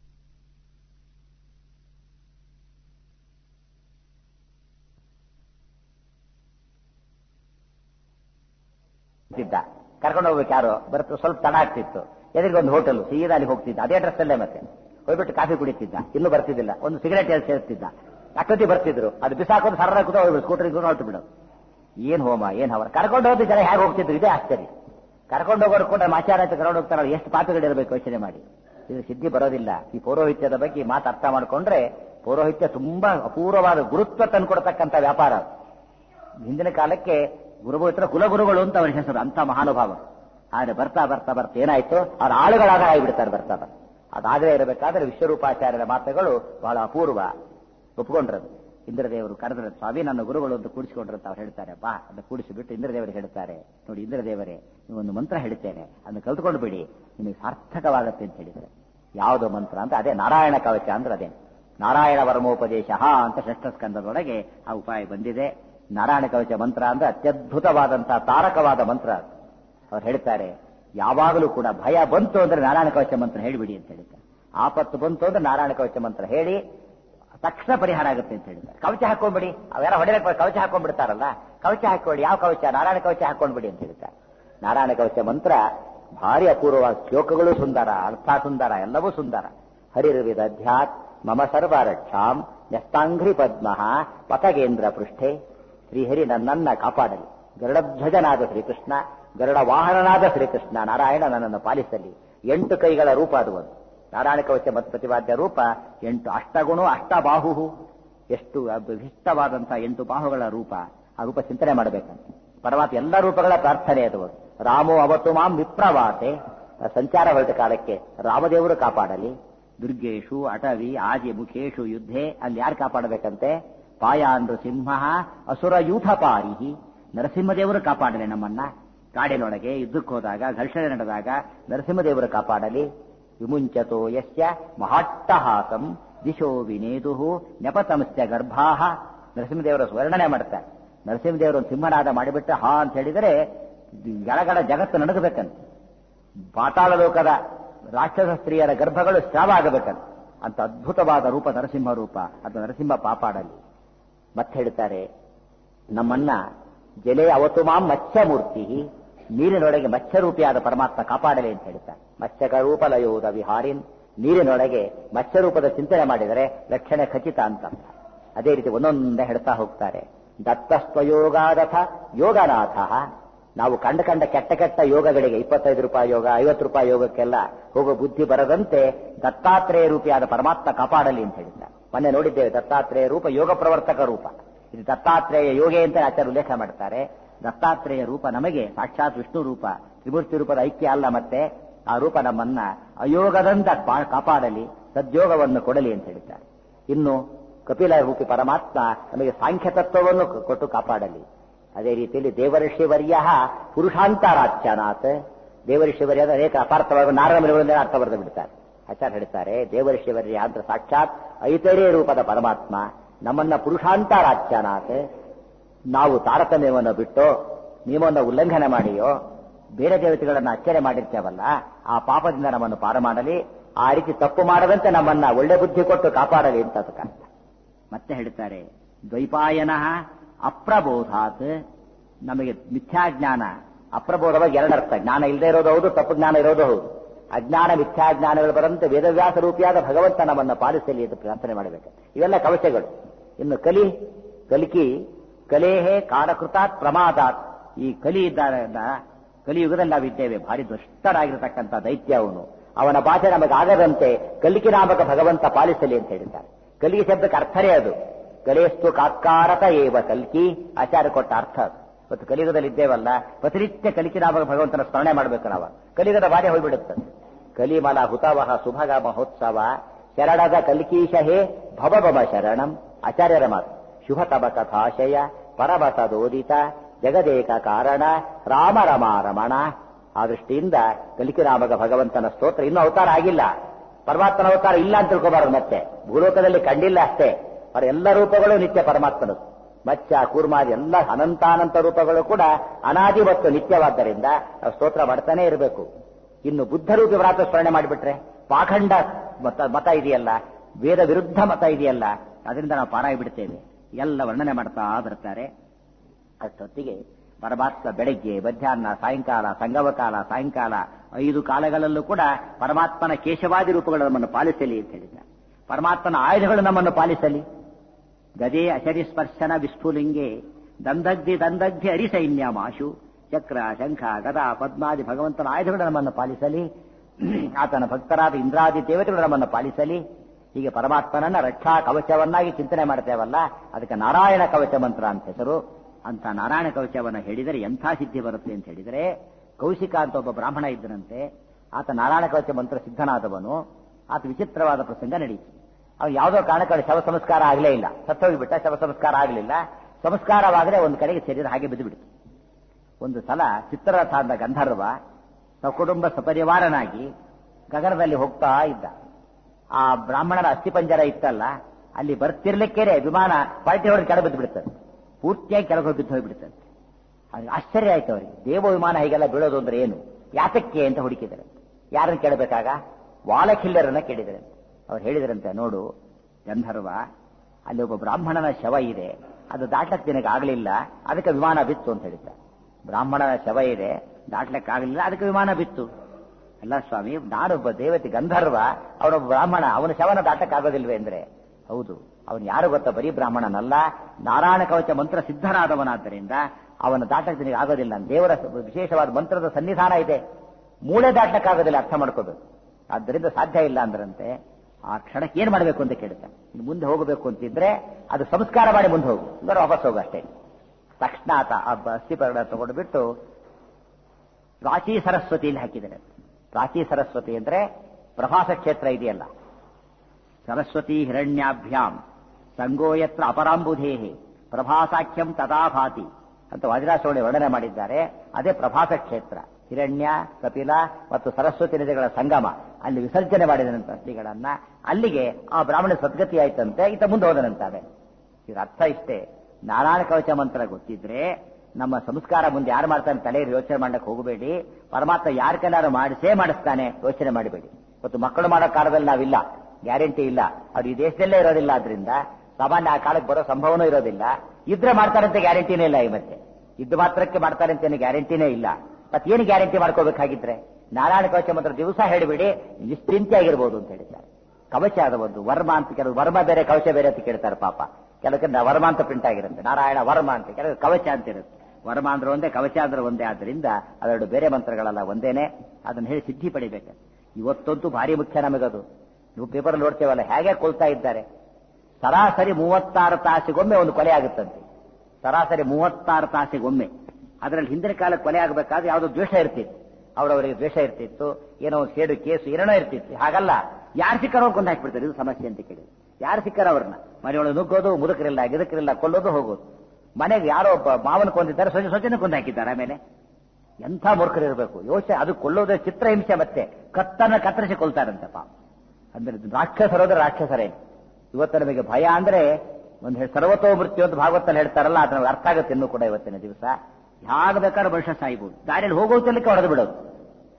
ಇದ್ದ ಕರ್ಕೊಂಡು ಹೋಗ್ಬೇಕು ಯಾರು ಬರುತ್ತೆ ಸ್ವಲ್ಪ ತಡ ಆಗ್ತಿತ್ತು ಎದುರಿಗೆ ಒಂದು ಹೋಟೆಲ್ ಸೀದಾ ಅಲ್ಲಿ ಹೋಗ್ತಿದ್ದ ಅದೇ ಅಡ್ರೆಸ್ ಅಲ್ಲೇ ಮತ್ತೆ ಹೋಗ್ಬಿಟ್ಟು ಕಾಫಿ ಕುಡಿತಿದ್ದ ಇನ್ನೂ ಬರ್ತಿದ್ದಿಲ್ಲ ಒಂದು ಸಿಗರೇಟ್ ಎಲ್ಲಿ ಸೇರ್ತಿದ್ದ ಅಕ್ಕತಿ ಬರ್ತಿದ್ರು ಅದು ಬಿಸಾಕೋದು ಸರ ಕೂತ ಹೋಗ್ಬಿಡು ಸ್ಕೂಟರ್ ಹೊರಟು ಬಿಡು ಏನ್ ಹೋಮ ಏನ್ ಹವನ ಕರ್ಕೊಂಡು ಹೋದ ಜನ ಹೇಗೆ ಹೋಗ್ತಿದ್ರು ಇದೇ ಆಶ್ಚರ್ಯ ಕರ್ಕೊಂಡು ಹೋಗೋರು ಕೂಡ ಆಚಾರ ಅಂತ ಕರ್ಕೊಂಡು ಹೋಗ್ತಾರಲ್ಲ ಎಷ್ಟು ಪಾಪಗಳಿರಬೇಕು ಯೋಚನೆ ಮಾಡಿ ಇದು ಸಿದ್ಧಿ ಬರೋದಿಲ್ಲ ಈ ಪೌರೋಹಿತ್ಯದ ಬಗ್ಗೆ ಈ ಮಾತು ಅರ್ಥ ಮಾಡ್ಕೊಂಡ್ರೆ ಪೌರೋಹಿತ್ಯ ತುಂಬಾ ಅಪೂರ್ವವಾದ ಗುರುತ್ವ ತಂದ್ಕೊಡ್ತಕ್ಕಂಥ ವ್ಯಾಪಾರ ಅದು. ಹಿಂದಿನ ಕಾಲಕ್ಕೆ ಗುರುಭೂತ್ರ ಕುಲಗುರುಗಳು ಅಂತ ಅವರ ಹೆಸರು ಅಂತ ಮಹಾನುಭಾವ ಆದ್ರೆ ಬರ್ತಾ ಬರ್ತಾ ಬರ್ತಾ ಏನಾಯ್ತು ಅವ್ರ ಆಳುಗಳಾಗ ಆಗಿಬಿಡ್ತಾರೆ ಬರ್ತಾ ಬರ್ತಾ ಅದಾಗದೇ ಇರಬೇಕಾದ್ರೆ ವಿಶ್ವರೂಪಾಚಾರ್ಯರ ಮಾತುಗಳು ಬಹಳ ಅಪೂರ್ವ ಒಪ್ಕೊಂಡ್ರದು ಇಂದ್ರದೇವರು ಕರೆದ್ರೆ ಸ್ವಾಮಿ ನನ್ನ ಗುರುಗಳು ಅಂತ ಕೂಡಿಸಿಕೊಂಡ್ರು ಅಂತ ಅವ್ರು ಹೇಳ್ತಾರೆ ಬಾ ಅಂತ ಕೂಡಿಸಿಬಿಟ್ಟು ಇಂದ್ರದೇವರು ಹೇಳ್ತಾರೆ ನೋಡಿ ಇಂದ್ರದೇವರೇ ನೀವು ಒಂದು ಮಂತ್ರ ಹೇಳ್ತೇನೆ ಅದನ್ನು ಕಲ್ತ್ಕೊಂಡು ಬಿಡಿ ನಿಮಗೆ ಸಾರ್ಥಕವಾಗತ್ತೆ ಅಂತ ಹೇಳಿದ್ರೆ ಯಾವುದು ಮಂತ್ರ ಅಂತ ಅದೇ ನಾರಾಯಣ ಕವಚ ಅಂದ್ರೆ ಅದೇ ನಾರಾಯಣ ವರ್ಮೋಪದೇಶ ಅಂತ ಷಷ್ಠ ಸ್ಕಂದದೊಳಗೆ ಆ ಉಪಾಯ ಬಂದಿದೆ ನಾರಾಯಣ ಕವಚ ಮಂತ್ರ ಅಂದ್ರೆ ಅತ್ಯದ್ಭುತವಾದಂತಹ ತಾರಕವಾದ ಮಂತ್ರ ಅದು. ಅವ್ರು ಹೇಳ್ತಾರೆ ಯಾವಾಗಲೂ ಕೂಡ ಭಯ ಬಂತು ಅಂದ್ರೆ ನಾರಾಯಣ ಕವಚ ಮಂತ್ರ ಹೇಳಿಬಿಡಿ ಅಂತ ಹೇಳ್ತಾರೆ ಆಪತ್ತು ಬಂತು ಅಂದ್ರೆ ನಾರಾಯಣ ಕವಚ ಮಂತ್ರ ಹೇಳಿ ತಕ್ಷಣ ಪರಿಹಾರ ಆಗುತ್ತೆ ಅಂತ ಹೇಳ್ತಾರೆ ಕವಚ ಹಾಕೊಂಡ್ಬಿಡಿ ಅವೆಲ್ಲ ಹೊಡೆಯಕ್ಕೆ ಕವಚ ಹಾಕೊಂಡ್ಬಿಡ್ತಾರಲ್ಲ ಕವಚ ಹಾಕೊಳ್ಳಿ ಯಾವ ಕವಚ ನಾರಾಯಣ ಕವಚ ಹಾಕೊಂಡ್ಬಿಡಿ ಅಂತ ಹೇಳ್ತಾರೆ ನಾರಾಯಣ ಕವಚ ಮಂತ್ರ ಭಾರಿ ಅಪೂರ್ವವಾದ ಶ್ಲೋಕಗಳು ಸುಂದರ ಅರ್ಥ ಸುಂದರ ಎಲ್ಲವೂ ಸುಂದರ ಹರಿರ್ವಿದ ಅಧ್ಯಾತ್ ಮಮ ಸರ್ವರಕ್ಷಾಂ ನ್ಯಸ್ತಾಂಘ್ರಿ ಪದ್ಮ ಪತಗೇಂದ್ರ ಪೃಷ್ಠೆ ಶ್ರೀಹರಿ ನನ್ನನ್ನ ಕಾಪಾಡಲಿ ಗರುಡಧ್ವಜನಾದ ಶ್ರೀಕೃಷ್ಣ ಗರುಡ ವಾಹನನಾದ ಶ್ರೀಕೃಷ್ಣ ನಾರಾಯಣ ನನ್ನನ್ನು ಪಾಲಿಸಲಿ ಎಂಟು ಕೈಗಳ ರೂಪ ಅದು ಒಂದು ನಾರಾಯಣ ಕವಚ ಮತ್ತು ಪ್ರತಿಪಾದ್ಯ ರೂಪ ಎಂಟು ಅಷ್ಟಗುಣ ಅಷ್ಟಬಾಹು ಎಷ್ಟು ವಿಶಿಷ್ಟವಾದಂತಹ ಎಂಟು ಬಾಹುಗಳ ರೂಪ ಆ ರೂಪ ಚಿಂತನೆ ಮಾಡಬೇಕಂತ ಪರಮಾತ್ಮ ಎಲ್ಲ ರೂಪಗಳ ಪ್ರಾರ್ಥನೆ ಅದು ರಾಮೋ ಅವತು ಮಾಂ ವಿಪ್ರವಾಸೆ ಸಂಚಾರ ಹೊರಟ ಕಾಲಕ್ಕೆ ರಾಮದೇವರು ಕಾಪಾಡಲಿ ದುರ್ಗೇಶು ಅಟವಿ ಆಜಿ ಮುಖೇಶು ಯುದ್ಧೆ ಅಲ್ಲಿ ಯಾರು ಕಾಪಾಡಬೇಕಂತೆ ಪಾಯಾಂಡ್ರು ಸಿಂಹ ಅಸುರ ಯೂಥ ಪಾರಿಹಿ ನರಸಿಂಹದೇವರು ಕಾಪಾಡಲಿ ನಮ್ಮನ್ನ ಕಾಡಿನೊಳಗೆ ಯುದ್ಧಕ್ಕೆ ಹೋದಾಗ ಘರ್ಷಣೆ ನಡೆದಾಗ ನರಸಿಂಹದೇವರು ಕಾಪಾಡಲಿ ವಿಮುಂಚತೋ ಯಸ್ಯ ಮಹಾಟ್ಟಹಾಸಂ ದಿಶೋ ವಿನೇದು ನೆಪತಮಸ್ಯ ಗರ್ಭಾಹ ನರಸಿಂಹದೇವರ ವರ್ಣನೆ ಮಾಡ್ತಾರೆ ನರಸಿಂಹದೇವರು ಒಂದು ಸಿಂಹನಾದ ಮಾಡಿಬಿಟ್ರೆ ಹಾ ಅಂತ ಹೇಳಿದರೆ ಗಡಗಡ ಜಗತ್ತು ನಡಗಬೇಕಂತ ಪಾತಾಳ ಲೋಕದ ರಾಕ್ಷಸ ಸ್ತ್ರೀಯರ ಗರ್ಭಗಳು ಸ್ರಾವ ಆಗಬೇಕಂತ ಅಂತ ಅದ್ಭುತವಾದ ರೂಪ ನರಸಿಂಹ ರೂಪ ಅದು ನರಸಿಂಹ ಪಾಪಾಡಲಿ ಮತ್ತೆ ಹೇಳ್ತಾರೆ ನಮ್ಮನ್ನ ಜಲೆ ಅವತು ಮಾಂ ಮತ್ಸ್ಯಮೂರ್ತಿ ನೀರಿನೊಳಗೆ ಮತ್ಸ್ಯರೂಪಿಯಾದ ಪರಮಾತ್ಮ ಕಾಪಾಡಲಿ ಅಂತ ಹೇಳ್ತಾರೆ ಮತ್ಸ್ಯಕ ರೂಪಲಯೋದ ವಿಹಾರಿನ್ ನೀರಿನೊಳಗೆ ಮತ್ಸ್ಯರೂಪದ ಚಿಂತನೆ ಮಾಡಿದರೆ ರಕ್ಷಣೆ ಖಚಿತ ಅಂತ ಅದೇ ರೀತಿ ಒಂದೊಂದೇ ಹೇಳ್ತಾ ಹೋಗ್ತಾರೆ ದತ್ತಸ್ವಯೋಗಾದಥ ಯೋಗನಾಥ ನಾವು ಕಂಡ ಕಂಡ ಕೆಟ್ಟ ಕೆಟ್ಟ ಯೋಗಗಳಿಗೆ ಇಪ್ಪತ್ತೈದು ರೂಪಾಯಿ ಯೋಗ ಐವತ್ತು ರೂಪಾಯಿ ಯೋಗಕ್ಕೆಲ್ಲ ಹೋಗೋ ಬುದ್ಧಿ ಬರದಂತೆ ದತ್ತಾತ್ರೇಯ ರೂಪಿಯಾದ ಪರಮಾತ್ಮ ಕಾಪಾಡಲಿ ಅಂತ ಹೇಳಿದ್ದಾರೆ ಮೊನ್ನೆ ನೋಡಿದ್ದೇವೆ ದತ್ತಾತ್ರೇಯ ರೂಪ ಯೋಗ ಪ್ರವರ್ತಕ ರೂಪ ಇದು ದತ್ತಾತ್ರೇಯ ಯೋಗೆ ಅಂತ ಆಚಾರ್ಯ ಉಲ್ಲೇಖ ಮಾಡ್ತಾರೆ ದತ್ತಾತ್ರೇಯ ರೂಪ ನಮಗೆ ಸಾಕ್ಷಾತ್ ವಿಷ್ಣು ರೂಪ ತ್ರಿಮೂರ್ತಿ ರೂಪದ ಐಕ್ಯ ಅಲ್ಲ ಮತ್ತೆ ಆ ರೂಪ ನಮ್ಮನ್ನ ಅಯೋಗದಂತ ಪಾ- ಕಾಪಾಡಲಿ ಸದ್ಯೋಗವನ್ನು ಕೊಡಲಿ ಅಂತ ಹೇಳಿದ್ದಾರೆ ಇನ್ನು ಕಪಿಲ ರೂಪಿ ಪರಮಾತ್ಮ ನಮಗೆ ಸಾಂಖ್ಯ ತತ್ವವನ್ನು ಕೊ- ಕೊಟ್ಟು ಕಾಪಾಡಲಿ ಅದೇ ರೀತಿಯಲ್ಲಿ ದೇವಋಷಿವರ್ಯ ಪುರುಷಾಂತರಾಚ್ಯನಾಥ್ ದೇವಋಷಿವರ್ಯದ ಅನೇಕ ಅಪಾರ್ಥವಾಗಿ ನಾರದ ಮನೆಗಳಿಂದ ಅರ್ಥ ಬರೆದು ಬಿಡ್ತಾರೆ ಆಚಾರ್ಯ ಹೇಳ್ತಾರೆ ದೇವಋಷಿವರ್ಯ ಅಂತ ಸಾಕ್ಷಾತ್ ಐತರೇ ರೂಪದ ಪರಮಾತ್ಮ ನಮ್ಮನ್ನ ಪುರುಷಾಂತರಾಚ್ಯನಾಥ್ ನಾವು ತಾರತಮ್ಯವನ್ನು ಬಿಟ್ಟು ನಿಯಮವನ್ನು ಉಲ್ಲಂಘನೆ ಮಾಡಿಯೋ ಬೇರೆ ದೇವತೆಗಳನ್ನು ಅಚ್ಚರೆ ಮಾಡಿರ್ತೇವಲ್ಲ ಆ ಪಾಪದಿಂದ ನಮ್ಮನ್ನು ಪಾರು ಮಾಡಲಿ ಆ ರೀತಿ ತಪ್ಪು ಮಾಡದಂತೆ ನಮ್ಮನ್ನ ಒಳ್ಳೆ ಬುದ್ಧಿ ಕೊಟ್ಟು ಕಾಪಾಡಲಿ ಅಂತ ಅದಕ್ಕೆ ಅರ್ಥ ಮತ್ತೆ ಹೇಳ್ತಾರೆ ದ್ವೈಪಾಯನ ಅಪ್ರಬೋಧಾತ್ ನಮಗೆ ಮಿಥ್ಯಾಜ್ಞಾನ ಅಪ್ರಬೋಧವಾಗಿ ಎರಡರ್ಥ ಜ್ಞಾನ ಇಲ್ಲದೆ ಇರೋದು ಹೌದು ತಪ್ಪು ಜ್ಞಾನ ಇರೋದು ಹೌದು ಅಜ್ಞಾನ ಮಿಥ್ಯಾಜ್ಞಾನಗಳು ಬರಂತೆ ವೇದವ್ಯಾಸ ರೂಪಿಯಾದ ಭಗವಂತ ನಮ್ಮನ್ನ ಪಾಲಿಸಲಿ ಅಂತ ಪ್ರಾರ್ಥನೆ ಮಾಡಬೇಕು ಇವೆಲ್ಲ ಕವಚಗಳು ಇನ್ನು ಕಲಿ ಕಲಿಕಿ ಕಲೇಹೇ ಕಾಲಕೃತಾತ್ ಪ್ರಮಾದಾತ್ ಈ ಕಲಿ ಇದ್ದಾರಲ್ಲ ಕಲಿಯುಗದಲ್ಲಿ ನಾವಿದ್ದೇವೆ ಭಾರಿ ದುಷ್ಟರಾಗಿರತಕ್ಕಂಥ ದೈತ್ಯ ಅವನು ಅವನ ಬಾಧೆ ನಮಗಾಗದಂತೆ ಕಲಿಕೆ ನಾಮಕ ಭಗವಂತ ಪಾಲಿಸಲಿ ಅಂತ ಹೇಳಿದ್ದಾರೆ ಕಲಿಗೆ ಶಬ್ದಕ್ಕೆ ಅರ್ಥನೇ ಅದು ಕಲೇಸ್ತು ಕಾತ್ಕಾರತ ಏವ ಕಲ್ಕಿ ಆಚಾರ್ಯ ಕೊಟ್ಟ ಅರ್ಥ ಅದು. ಇವತ್ತು ಕಲಿಯುಗದಲ್ಲಿ ಇದ್ದೇವಲ್ಲ ಪ್ರತಿನಿತ್ಯ ಕಲಿಕೆ ನಾಮಕ ಭಗವಂತನ ಸ್ಮರಣೆ ಮಾಡಬೇಕು ನಾವು ಕಲಿಯುಗದ ಬಾಧೆ ಹೋಗ್ಬಿಡುತ್ತದೆ ಕಲಿಮಲ ಹುತವಹ ಸುಭಗ ಮಹೋತ್ಸವ ಶರಣದ ಕಲ್ಕೀಶಹೇ ಭವಗಮ ಶರಣಂ ಆಚಾರ್ಯರ ಮಾತು ಶುಭ ತಮ ಕಥಾಶಯ ಪರಮತದೋದಿತ ಜಗದೇಕ ಕಾರಣ ರಾಮ ರಮ ರಮಣ ಆ ದೃಷ್ಟಿಯಿಂದ ಕಲಿಕಿರಾಮಗ ಭಗವಂತನ ಸ್ತೋತ್ರ ಇನ್ನೂ ಅವತಾರ ಆಗಿಲ್ಲ ಪರಮಾತ್ಮನ ಅವತಾರ ಇಲ್ಲ ಅಂತ ತಿಳ್ಕೋಬಾರದು ಮತ್ತೆ ಭೂಲೋಕದಲ್ಲಿ ಕಂಡಿಲ್ಲ ಅಷ್ಟೇ ಅವರ ಎಲ್ಲ ರೂಪಗಳು ನಿತ್ಯ ಪರಮಾತ್ಮನದು ಮಚ್ಚ ಕೂರ್ಮಾದಿ ಎಲ್ಲ ಅನಂತಾನಂತ ರೂಪಗಳು ಕೂಡ ಅನಾದಿ ಮತ್ತು ನಿತ್ಯವಾದ್ದರಿಂದ ನಾವು ಸ್ತೋತ್ರ ಮಾಡ್ತಾನೆ ಇರಬೇಕು ಇನ್ನು ಬುದ್ಧರೂಪಿ ವ್ರಾತ ಸ್ಮರಣೆ ಮಾಡಿಬಿಟ್ರೆ ಪಾಖಂಡ ಮತ ಮತ ಇದೆಯಲ್ಲ ವೇದ ವಿರುದ್ಧ ಮತ ಇದೆಯಲ್ಲ ಅದರಿಂದ ನಾವು ಪಾರಾಗಿ ಬಿಡ್ತೇವೆ ಎಲ್ಲ ವರ್ಣನೆ ಮಾಡ್ತಾ ಬರ್ತಾರೆ ಅಷ್ಟೊತ್ತಿಗೆ ಪರಮಾತ್ಮ ಬೆಳಗ್ಗೆ ಮಧ್ಯಾಹ್ನ ಸಾಯಂಕಾಲ ಸಂಗಮ ಕಾಲ ಸಾಯಂಕಾಲ ಐದು ಕಾಲಗಳಲ್ಲೂ ಕೂಡ ಪರಮಾತ್ಮನ ಕೇಶವಾದಿ ರೂಪಗಳು ನಮ್ಮನ್ನು ಪಾಲಿಸಲಿ ಅಂತ ಹೇಳಿದ್ದಾರೆ ಪರಮಾತ್ಮನ ಆಯುಧಗಳು ನಮ್ಮನ್ನು ಪಾಲಿಸಲಿ ಗದೆ ಅಶರಿ ಸ್ಪರ್ಶನ ವಿಸ್ಫುಲಿಂಗೆ ದಂದಗ್ಧಿ ದಂದಗ್ಧಿ ಅರಿಸೈನ್ಯ ಮಾಶು ಚಕ್ರ ಶಂಖ ಗದಾ ಪದ್ಮಾದಿ ಭಗವಂತನ ಆಯುಧಗಳು ನಮ್ಮನ್ನು ಪಾಲಿಸಲಿ ಆತನ ಭಕ್ತರಾದ ಇಂದ್ರಾದಿ ದೇವತೆಗಳು ನಮ್ಮನ್ನು ಪಾಲಿಸಲಿ ಹೀಗೆ ಪರಮಾತ್ಮನನ್ನ ರಕ್ಷಾ ಕವಚವನ್ನಾಗಿ ಚಿಂತನೆ ಮಾಡ್ತೇವಲ್ಲ ಅದಕ್ಕೆ ನಾರಾಯಣ ಕವಚ ಮಂತ್ರ ಅಂತ ಹೆಸರು ಅಂತ ನಾರಾಯಣ ಕವಚವನ್ನು ಹೇಳಿದರೆ ಎಂಥ ಸಿದ್ಧಿ ಬರುತ್ತೆ ಅಂತ ಹೇಳಿದರೆ ಕೌಶಿಕ ಅಂತ ಒಬ್ಬ ಬ್ರಾಹ್ಮಣ ಇದ್ದನಂತೆ ಆತ ನಾರಾಯಣ ಕವಚ ಮಂತ್ರ ಸಿದ್ಧನಾದವನು ಆತ ವಿಚಿತ್ರವಾದ ಪ್ರಸಂಗ ನಡೀತು ಅವನು ಯಾವುದೋ ಕಾರಣಕ್ಕೆ ಶವ ಸಂಸ್ಕಾರ ಆಗಲೇ ಇಲ್ಲ ಸತ್ತೋಗಿಬಿಟ್ಟ ಶವ ಸಂಸ್ಕಾರ ಆಗಲಿಲ್ಲ ಸಂಸ್ಕಾರವಾಗದೆ ಒಂದು ಕಡೆಗೆ ಶರೀರ ಹಾಗೆ ಬಿದ್ದು ಬಿಡ್ತು ಒಂದು ಸಲ ಚಿತ್ರರಥ ಅಂದ ಗಂಧರ್ವ ಸಕುಟುಂಬ ಸಪರಿವಾರನಾಗಿ ಗಗನದಲ್ಲಿ ಹೋಗ್ತಾ ಇದ್ದ ಆ ಬ್ರಾಹ್ಮಣನ ಅಸ್ಥಿಪಂಜರ ಇತ್ತಲ್ಲ ಅಲ್ಲಿ ಬರ್ತಿರ್ಲಿಕ್ಕೇನೆ ವಿಮಾನ ಪಾರ್ಟಿ ಹೊಡೆದು ಕೆಳ ಬಿದ್ದು ಬಿಡ್ತದೆ ಪೂರ್ತಿಯಾಗಿ ಕೆಳಗೆ ಹೋಗಿ ಬಿದ್ದು ಹೋಗ್ಬಿಡ್ತದೆ ಅದು ಆಶ್ಚರ್ಯ ಆಯ್ತು ಅವರಿಗೆ ದೇವ ವಿಮಾನ ಹೀಗೆಲ್ಲ ಬೀಳೋದು ಅಂದ್ರೆ ಏನು ಯಾತಕ್ಕೆ ಅಂತ ಹುಡುಕಿದ್ದಾರೆ ಯಾರನ್ನು ಕೇಳಬೇಕಾಗ ವಾಲಖಿಲ್ಯರನ್ನ ಕೇಳಿದರೆ ಅವ್ರು ಹೇಳಿದ್ರಂತೆ ನೋಡು ಗಂಧರ್ವ ಅಲ್ಲಿ ಒಬ್ಬ ಬ್ರಾಹ್ಮಣನ ಶವ ಇದೆ ಅದು ದಾಟಕ್ಕೆ ನಿನಗೆ ಆಗಲಿಲ್ಲ ಅದಕ್ಕೆ ವಿಮಾನ ಬಿತ್ತು ಅಂತ ಹೇಳಿದ್ದ ಬ್ರಾಹ್ಮಣನ ಶವ ಇದೆ ದಾಟ್ಲಕ್ಕೆ ಆಗಲಿಲ್ಲ ಅದಕ್ಕೆ ವಿಮಾನ ಬಿತ್ತು ಅಲ್ಲ ಸ್ವಾಮಿ ನಾನೊಬ್ಬ ದೇವತೆ ಗಂಧರ್ವ ಅವನೊಬ್ಬ ಬ್ರಾಹ್ಮಣ ಅವನ ಶವನ ದಾಟಕ್ಕಾಗೋದಿಲ್ವೇ ಅಂದ್ರೆ ಹೌದು ಅವನು ಯಾರು ಗೊತ್ತಾ ಬರೀ ಬ್ರಾಹ್ಮಣನಲ್ಲ ನಾರಾಯಣ ಕವಚ ಮಂತ್ರ ಸಿದ್ಧನಾದವನಾದ್ದರಿಂದ ಅವನ ದಾಟಕ್ಕೆ ನಿನಗೆ ಆಗೋದಿಲ್ಲ ದೇವರ ವಿಶೇಷವಾದ ಮಂತ್ರದ ಸನ್ನಿಧಾನ ಇದೆ ಮೂಳೆ ದಾಟಕ್ಕಾಗೋದಿಲ್ಲ ಅರ್ಥ ಮಾಡ್ಕೋಬೇಕು ಆದ್ದರಿಂದ ಸಾಧ್ಯ ಇಲ್ಲ ಅಂದ್ರಂತೆ ಆ ಕ್ಷಣಕ್ಕೆ ಏನ್ ಮಾಡಬೇಕು ಅಂತ ಕೇಳುತ್ತೆ ಇನ್ನು ಮುಂದೆ ಹೋಗಬೇಕು ಅಂತಿದ್ರೆ ಅದು ಸಂಸ್ಕಾರ ಮಾಡಿ ಮುಂದೆ ಹೋಗು ಅಂದ್ರೆ ವಾಪಸ್ ಹೋಗು ಅಷ್ಟೇ ತಕ್ಷಣ ಆತ ಆ ಅಸ್ಥಿಪರ್ಣ ತಗೊಂಡು ಬಿಟ್ಟು ಪ್ರಾಚೀ ಸರಸ್ವತಿಯಲ್ಲಿ ಹಾಕಿದ್ದಾರೆ ಪ್ರಾಚೀ ಸರಸ್ವತಿ ಅಂದ್ರೆ ಪ್ರಭಾಸ ಕ್ಷೇತ್ರ ಇದೆಯಲ್ಲ ಸರಸ್ವತಿ ಹಿರಣ್ಯಾಭ್ಯಾಂ ಸಂಗೋಯತ್ರ ಅಪರಾಂಬುಧೇಹಿ ಪ್ರಭಾಸಾಖ್ಯಂ ತಥಾ ಭಾತಿ ಅಂತ ವಜ್ರಾಶ್ರವಣಿ ವರ್ಣನೆ ಮಾಡಿದ್ದಾರೆ ಅದೇ ಪ್ರಭಾಸ ಕ್ಷೇತ್ರ ಹಿರಣ್ಯ ಕಪಿಲ ಮತ್ತು ಸರಸ್ವತಿ ನದಿಗಳ ಸಂಗಮ ಅಲ್ಲಿ ವಿಸರ್ಜನೆ ಮಾಡಿದಂತ ಅಸ್ಥಿಗಳನ್ನ ಅಲ್ಲಿಗೆ ಆ ಬ್ರಾಹ್ಮಣ ಸದ್ಗತಿ ಆಯ್ತಂತೆ ಈತ ಮುಂದೆ ಹೋದನಂತಾರೆ ಇದರ ಅರ್ಥ ಇಷ್ಟೇ ನಾರಾಯಣ ಕವಚ ಮಂತ್ರ ಗೊತ್ತಿದ್ರೆ ನಮ್ಮ ಸಂಸ್ಕಾರ ಮುಂದೆ ಯಾರು ಮಾಡ್ತಾನೆ ತಲೆ ಯೋಚನೆ ಮಾಡಕ್ಕೆ ಹೋಗಬೇಡಿ ಪರಮಾತ್ಮ ಯಾರ ಕೈಲಾರು ಮಾಡಿಸೇ ಮಾಡಿಸ್ತಾನೆ ಯೋಚನೆ ಮಾಡಬೇಡಿ ಇವತ್ತು ಮಕ್ಕಳು ಮಾಡೋ ಕಾಲದಲ್ಲಿ ನಾವಿಲ್ಲ ಗ್ಯಾರಂಟಿ ಇಲ್ಲ ಅವ್ರು ಈ ದೇಶದಲ್ಲೇ ಇರೋದಿಲ್ಲ ಆದ್ರಿಂದ ಸಾಮಾನ್ಯ ಆ ಕಾಲಕ್ಕೆ ಬರೋ ಸಂಭವನೂ ಇರೋದಿಲ್ಲ ಇದ್ರೆ ಮಾಡ್ತಾರಂತೆ ಗ್ಯಾರಂಟಿನೇ ಇಲ್ಲ ಈ ಮತ್ತೆ ಇದ್ದು ಮಾತ್ರಕ್ಕೆ ಮಾಡ್ತಾರೆ ಅಂತ ಗ್ಯಾರಂಟಿನೇ ಇಲ್ಲ ಮತ್ತೆ ಏನು ಗ್ಯಾರಂಟಿ ಮಾಡ್ಕೋಬೇಕಾಗಿದ್ರೆ ನಾರಾಯಣ ಕವಚ ಮಂತ್ರ ದಿವಸ ಹೇಳಿಬಿಡಿ ನಿಶ್ಚಿಂತೆಯಾಗಿರ್ಬೋದು ಅಂತ ಹೇಳಿದ್ದಾರೆ ಕವಚ ಅದು ಒಂದು ವರ್ಮ ಅಂತ ಕೆಲವು ವರ್ಮ ಬೇರೆ ಕವಚ ಬೇರೆ ಅಂತ ಕೇಳ್ತಾರೆ ಪಾಪ ಕೆಲವಕ್ಕೆ ವರ್ಮ ಅಂತ ಪ್ರಿಂಟ್ ಆಗಿರುತ್ತೆ ನಾರಾಯಣ ವರ್ಮ ಅಂತ ಕೆಲವು ಕವಚ ಅಂತ ಇರುತ್ತೆ ವರ್ಮ ಅಂದ್ರೆ ಒಂದೇ ಕವಚ ಅಂದ್ರೆ ಒಂದೇ ಆದ್ರಿಂದ ಅವೆರಡು ಬೇರೆ ಮಂತ್ರಗಳಲ್ಲ ಒಂದೇನೆ ಅದನ್ನ ಹೇಳಿ ಸಿದ್ಧಿ ಪಡಿಬೇಕು ಇವತ್ತಂತೂ ಭಾರಿ ಮುಖ್ಯ ನಮಗದು ನೀವು ಪೇಪರ್ ನೋಡ್ತೇವಲ್ಲ ಹೇಗೆ ಕೊಲ್ತಾ ಇದ್ದಾರೆ ಸರಾಸರಿ ಮೂವತ್ತಾರು ತಾಸಿಗೊಮ್ಮೆ ಒಂದು ಕೊಲೆ ಆಗುತ್ತಂತೆ ಸರಾಸರಿ ಮೂವತ್ತಾರು ತಾಸಿಗೊಮ್ಮೆ ಅದರಲ್ಲಿ ಹಿಂದಿನ ಕಾಲ ಕೊಲೆ ಆಗಬೇಕಾದ್ರೆ ಯಾವುದೋ ದ್ವೇಷ ಇರ್ತಿತ್ತು ಅವರವರಿಗೆ ದ್ವೇಷ ಇರ್ತಿತ್ತು ಏನೋ ಒಂದು ಸೇಡು ಕೇಸು ಏನೇನೋ ಇರ್ತಿತ್ತು ಹಾಗಲ್ಲ ಯಾರು ಸಿಕ್ಕರೋ ಕೊಂದು ಹಾಕ್ಬಿಡ್ತಾರೆ ಇದು ಸಮಸ್ಯೆ ಅಂತ ಕೇಳಿ ಯಾರು ಸಿಕ್ಕರ ಅವ್ರನ್ನ ಮನೆಯೊಳಗೆ ನುಗ್ಗೋದು ಮುದುಕರಿಲ್ಲ ಗಿದಕರಿಲ್ಲ ಕೊಲ್ಲೋದು ಹೋಗೋದು ಮನೆಗೆ ಯಾರೋ ಒಬ್ಬ ಮಾವನ ಕೊಂದಿದ್ದಾರೆ ಸ್ವಚ್ಛ ಸ್ವಚ್ಛನ ಕೊಂದು ಹಾಕಿದ್ದಾರೆ ಆಮೇಲೆ ಎಂಥ ಮೂರ್ಖರಿರಬೇಕು ಯೋಚನೆ ಅದು ಕೊಲ್ಲೋದೇ ಚಿತ್ರಹಿಂಸೆ ಮತ್ತೆ ಕತ್ತನ್ನ ಕತ್ತರಿಸಿ ಕೊಲ್ತಾರಂತೆ ಪಾಪ ಅಂದ್ರೆ ರಾಕ್ಷಸರೋದ್ರೆ ರಾಕ್ಷಸರೇ ಇವತ್ತು ನಮಗೆ ಭಯ ಅಂದ್ರೆ ಒಂದು ಸರ್ವತೋ ಮೃತ್ಯು ಅಂತ ಭಾಗವತಲ್ಲಿ ಹೇಳ್ತಾರಲ್ಲ ಅದು ನಮ್ಗೆ ಅರ್ಥ ಆಗುತ್ತೆ ಇನ್ನೂ ಕೂಡ ಇವತ್ತಿನ ದಿವಸ ಹೇಗೆ ಬೇಕಾದ್ರೂ ಮನುಷ್ಯ ಸಾಯ್ಬೋದು ದಾರಿಯಲ್ಲಿ ಹೋಗೋದಕ್ಕೆ ಹೊಡೆದು ಬಿಡೋದು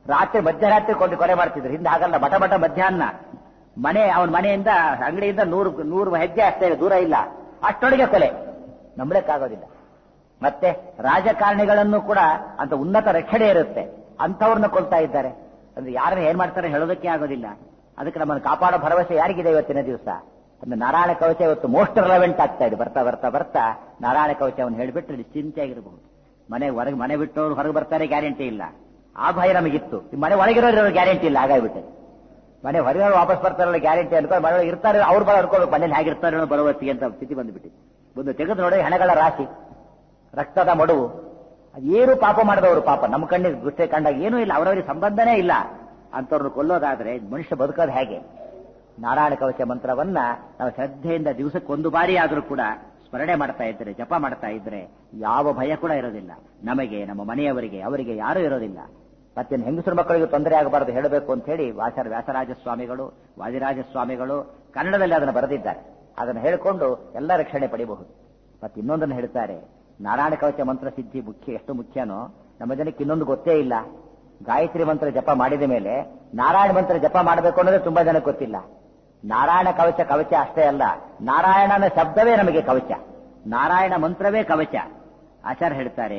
ರಾತ್ರಿ ಮಧ್ಯರಾತ್ರಿ ಕೊಂಡು ಕೊಲೆ ಮಾಡ್ತಿದ್ರು ಹಿಂದೆ ಹಾಗಲ್ಲ ಬಟ ಬಟ ಮಧ್ಯಾಹ್ನ ಮನೆ ಅವನ ಮನೆಯಿಂದ ಅಂಗಡಿಯಿಂದ ನೂರು ನೂರು ಹೆಜ್ಜೆ ಅಷ್ಟೇ ದೂರ ಇಲ್ಲ ಅಷ್ಟೊಳಗೆ ಕೊಲೆ ನಂಬಳಕ್ಕಾಗೋದಿಲ್ಲ ಮತ್ತೆ ರಾಜಕಾರಣಿಗಳನ್ನು ಕೂಡ ಅಂತ ಉನ್ನತ ರಕ್ಷಣೆ ಇರುತ್ತೆ ಅಂಥವ್ರನ್ನ ಕೊಲ್ತಾ ಇದ್ದಾರೆ ಅಂದ್ರೆ ಯಾರನ್ನ ಏನ್ ಮಾಡ್ತಾರೆ ಹೇಳೋದಕ್ಕೆ ಆಗೋದಿಲ್ಲ ಅದಕ್ಕೆ ನಮ್ಮನ್ನು ಕಾಪಾಡೋ ಭರವಸೆ ಯಾರಿಗಿದೆ ಇವತ್ತಿನ ದಿವಸ ಅಂದ್ರೆ ನಾರಾಯಣ ಕವಚ ಇವತ್ತು ಮೋಸ್ಟ್ ರೆಲವೆಂಟ್ ಆಗ್ತಾ ಇದೆ ಬರ್ತಾ ಬರ್ತಾ ಬರ್ತಾ ನಾರಾಯಣ ಕವಚವನ್ನು ಹೇಳಿಬಿಟ್ರೆ ನಿಶ್ಚಿಂತೆಯಾಗಿರಬಹುದು ಮನೆ ಹೊರಗೆ ಮನೆ ಬಿಟ್ಟವರು ಹೊರಗೆ ಬರ್ತಾರೆ ಗ್ಯಾರಂಟಿ ಇಲ್ಲ ಆ ಭಯ ನಮಗಿತ್ತು ಈ ಮನೆ ಒಳಗಿರೋರು ಗ್ಯಾರಂಟಿ ಇಲ್ಲ ಹಾಗಾಗ್ಬಿಟ್ಟೆ ಮನೆ ಹೊರಗೆ ವಾಪಸ್ ಬರ್ತಾರಲ್ಲ ಗ್ಯಾರಂಟಿ ಅನ್ಕೊಂಡು ಮನೆ ಒಳಗೆ ಇರ್ತಾರೆ ಅವ್ರು ಬರೋ ಅನ್ಕೋಬೇಕು ಮನೇಲಿ ಹೇಗಿರ್ತಾರೆ ಬರುವತ್ತಿಗೆ ಅಂತ ಸ್ಥಿತಿ ಬಂದ್ಬಿಟ್ಟಿದೆ ಒಂದು ತೆಗೆದು ನೋಡಿ ಹೆಣಗಳ ರಾಶಿ ರಕ್ತದ ಮಡುವು ಏನು ಪಾಪ ಮಾಡಿದವರು ಪಾಪ ನಮ್ಮ ಕಣ್ಣಿಗೆ ದೃಷ್ಟಿ ಕಂಡಾಗ ಏನೂ ಇಲ್ಲ ಅವರವರಿಗೆ ಸಂಬಂಧನೇ ಇಲ್ಲ ಅಂತವ್ರನ್ನ ಕೊಲ್ಲೋದಾದ್ರೆ ಮನುಷ್ಯ ಬದುಕೋದು ಹೇಗೆ ನಾರಾಯಣ ಕವಚ ಮಂತ್ರವನ್ನ ನಾವು ಶ್ರದ್ಧೆಯಿಂದ ದಿವಸಕ್ಕೆ ಒಂದು ಬಾರಿ ಆದರೂ ಕೂಡ ಸ್ಮರಣೆ ಮಾಡ್ತಾ ಇದ್ರೆ ಜಪ ಮಾಡ್ತಾ ಇದ್ರೆ ಯಾವ ಭಯ ಕೂಡ ಇರೋದಿಲ್ಲ ನಮಗೆ ನಮ್ಮ ಮನೆಯವರಿಗೆ ಅವರಿಗೆ ಯಾರೂ ಇರೋದಿಲ್ಲ ಮತ್ತೆ ಹೆಂಗಸರ ಮಕ್ಕಳಿಗೆ ತೊಂದರೆ ಆಗಬಾರದು ಹೇಳಬೇಕು ಅಂತ ಹೇಳಿ ವಾಸರ ವ್ಯಾಸರಾಜ ಸ್ವಾಮಿಗಳು ವಾದಿರಾಜ ಸ್ವಾಮಿಗಳು ಕನ್ನಡದಲ್ಲಿ ಅದನ್ನು ಬರೆದಿದ್ದಾರೆ ಅದನ್ನು ಹೇಳಿಕೊಂಡು ಎಲ್ಲ ರಕ್ಷಣೆ ಪಡಿಬಹುದು ಮತ್ತೆ ಇನ್ನೊಂದನ್ನು ಹೇಳ್ತಾರೆ ನಾರಾಯಣ ಕವಚ ಮಂತ್ರ ಸಿದ್ಧಿ ಮುಖ್ಯ ಎಷ್ಟು ಮುಖ್ಯನೋ ನಮ್ಮ ಜನಕ್ಕೆ ಇನ್ನೊಂದು ಗೊತ್ತೇ ಇಲ್ಲ ಗಾಯತ್ರಿ ಮಂತ್ರ ಜಪ ಮಾಡಿದ ಮೇಲೆ ನಾರಾಯಣ ಮಂತ್ರ ಜಪ ಮಾಡಬೇಕು ಅನ್ನೋದೇ ತುಂಬಾ ಜನಕ್ಕೆ ಗೊತ್ತಿಲ್ಲ ನಾರಾಯಣ ಕವಚ ಕವಚ ಅಷ್ಟೇ ಅಲ್ಲ ನಾರಾಯಣನ ಶಬ್ದವೇ ನಮಗೆ ಕವಚ ನಾರಾಯಣ ಮಂತ್ರವೇ ಕವಚ ಆಚಾರ್ಯ ಹೇಳ್ತಾರೆ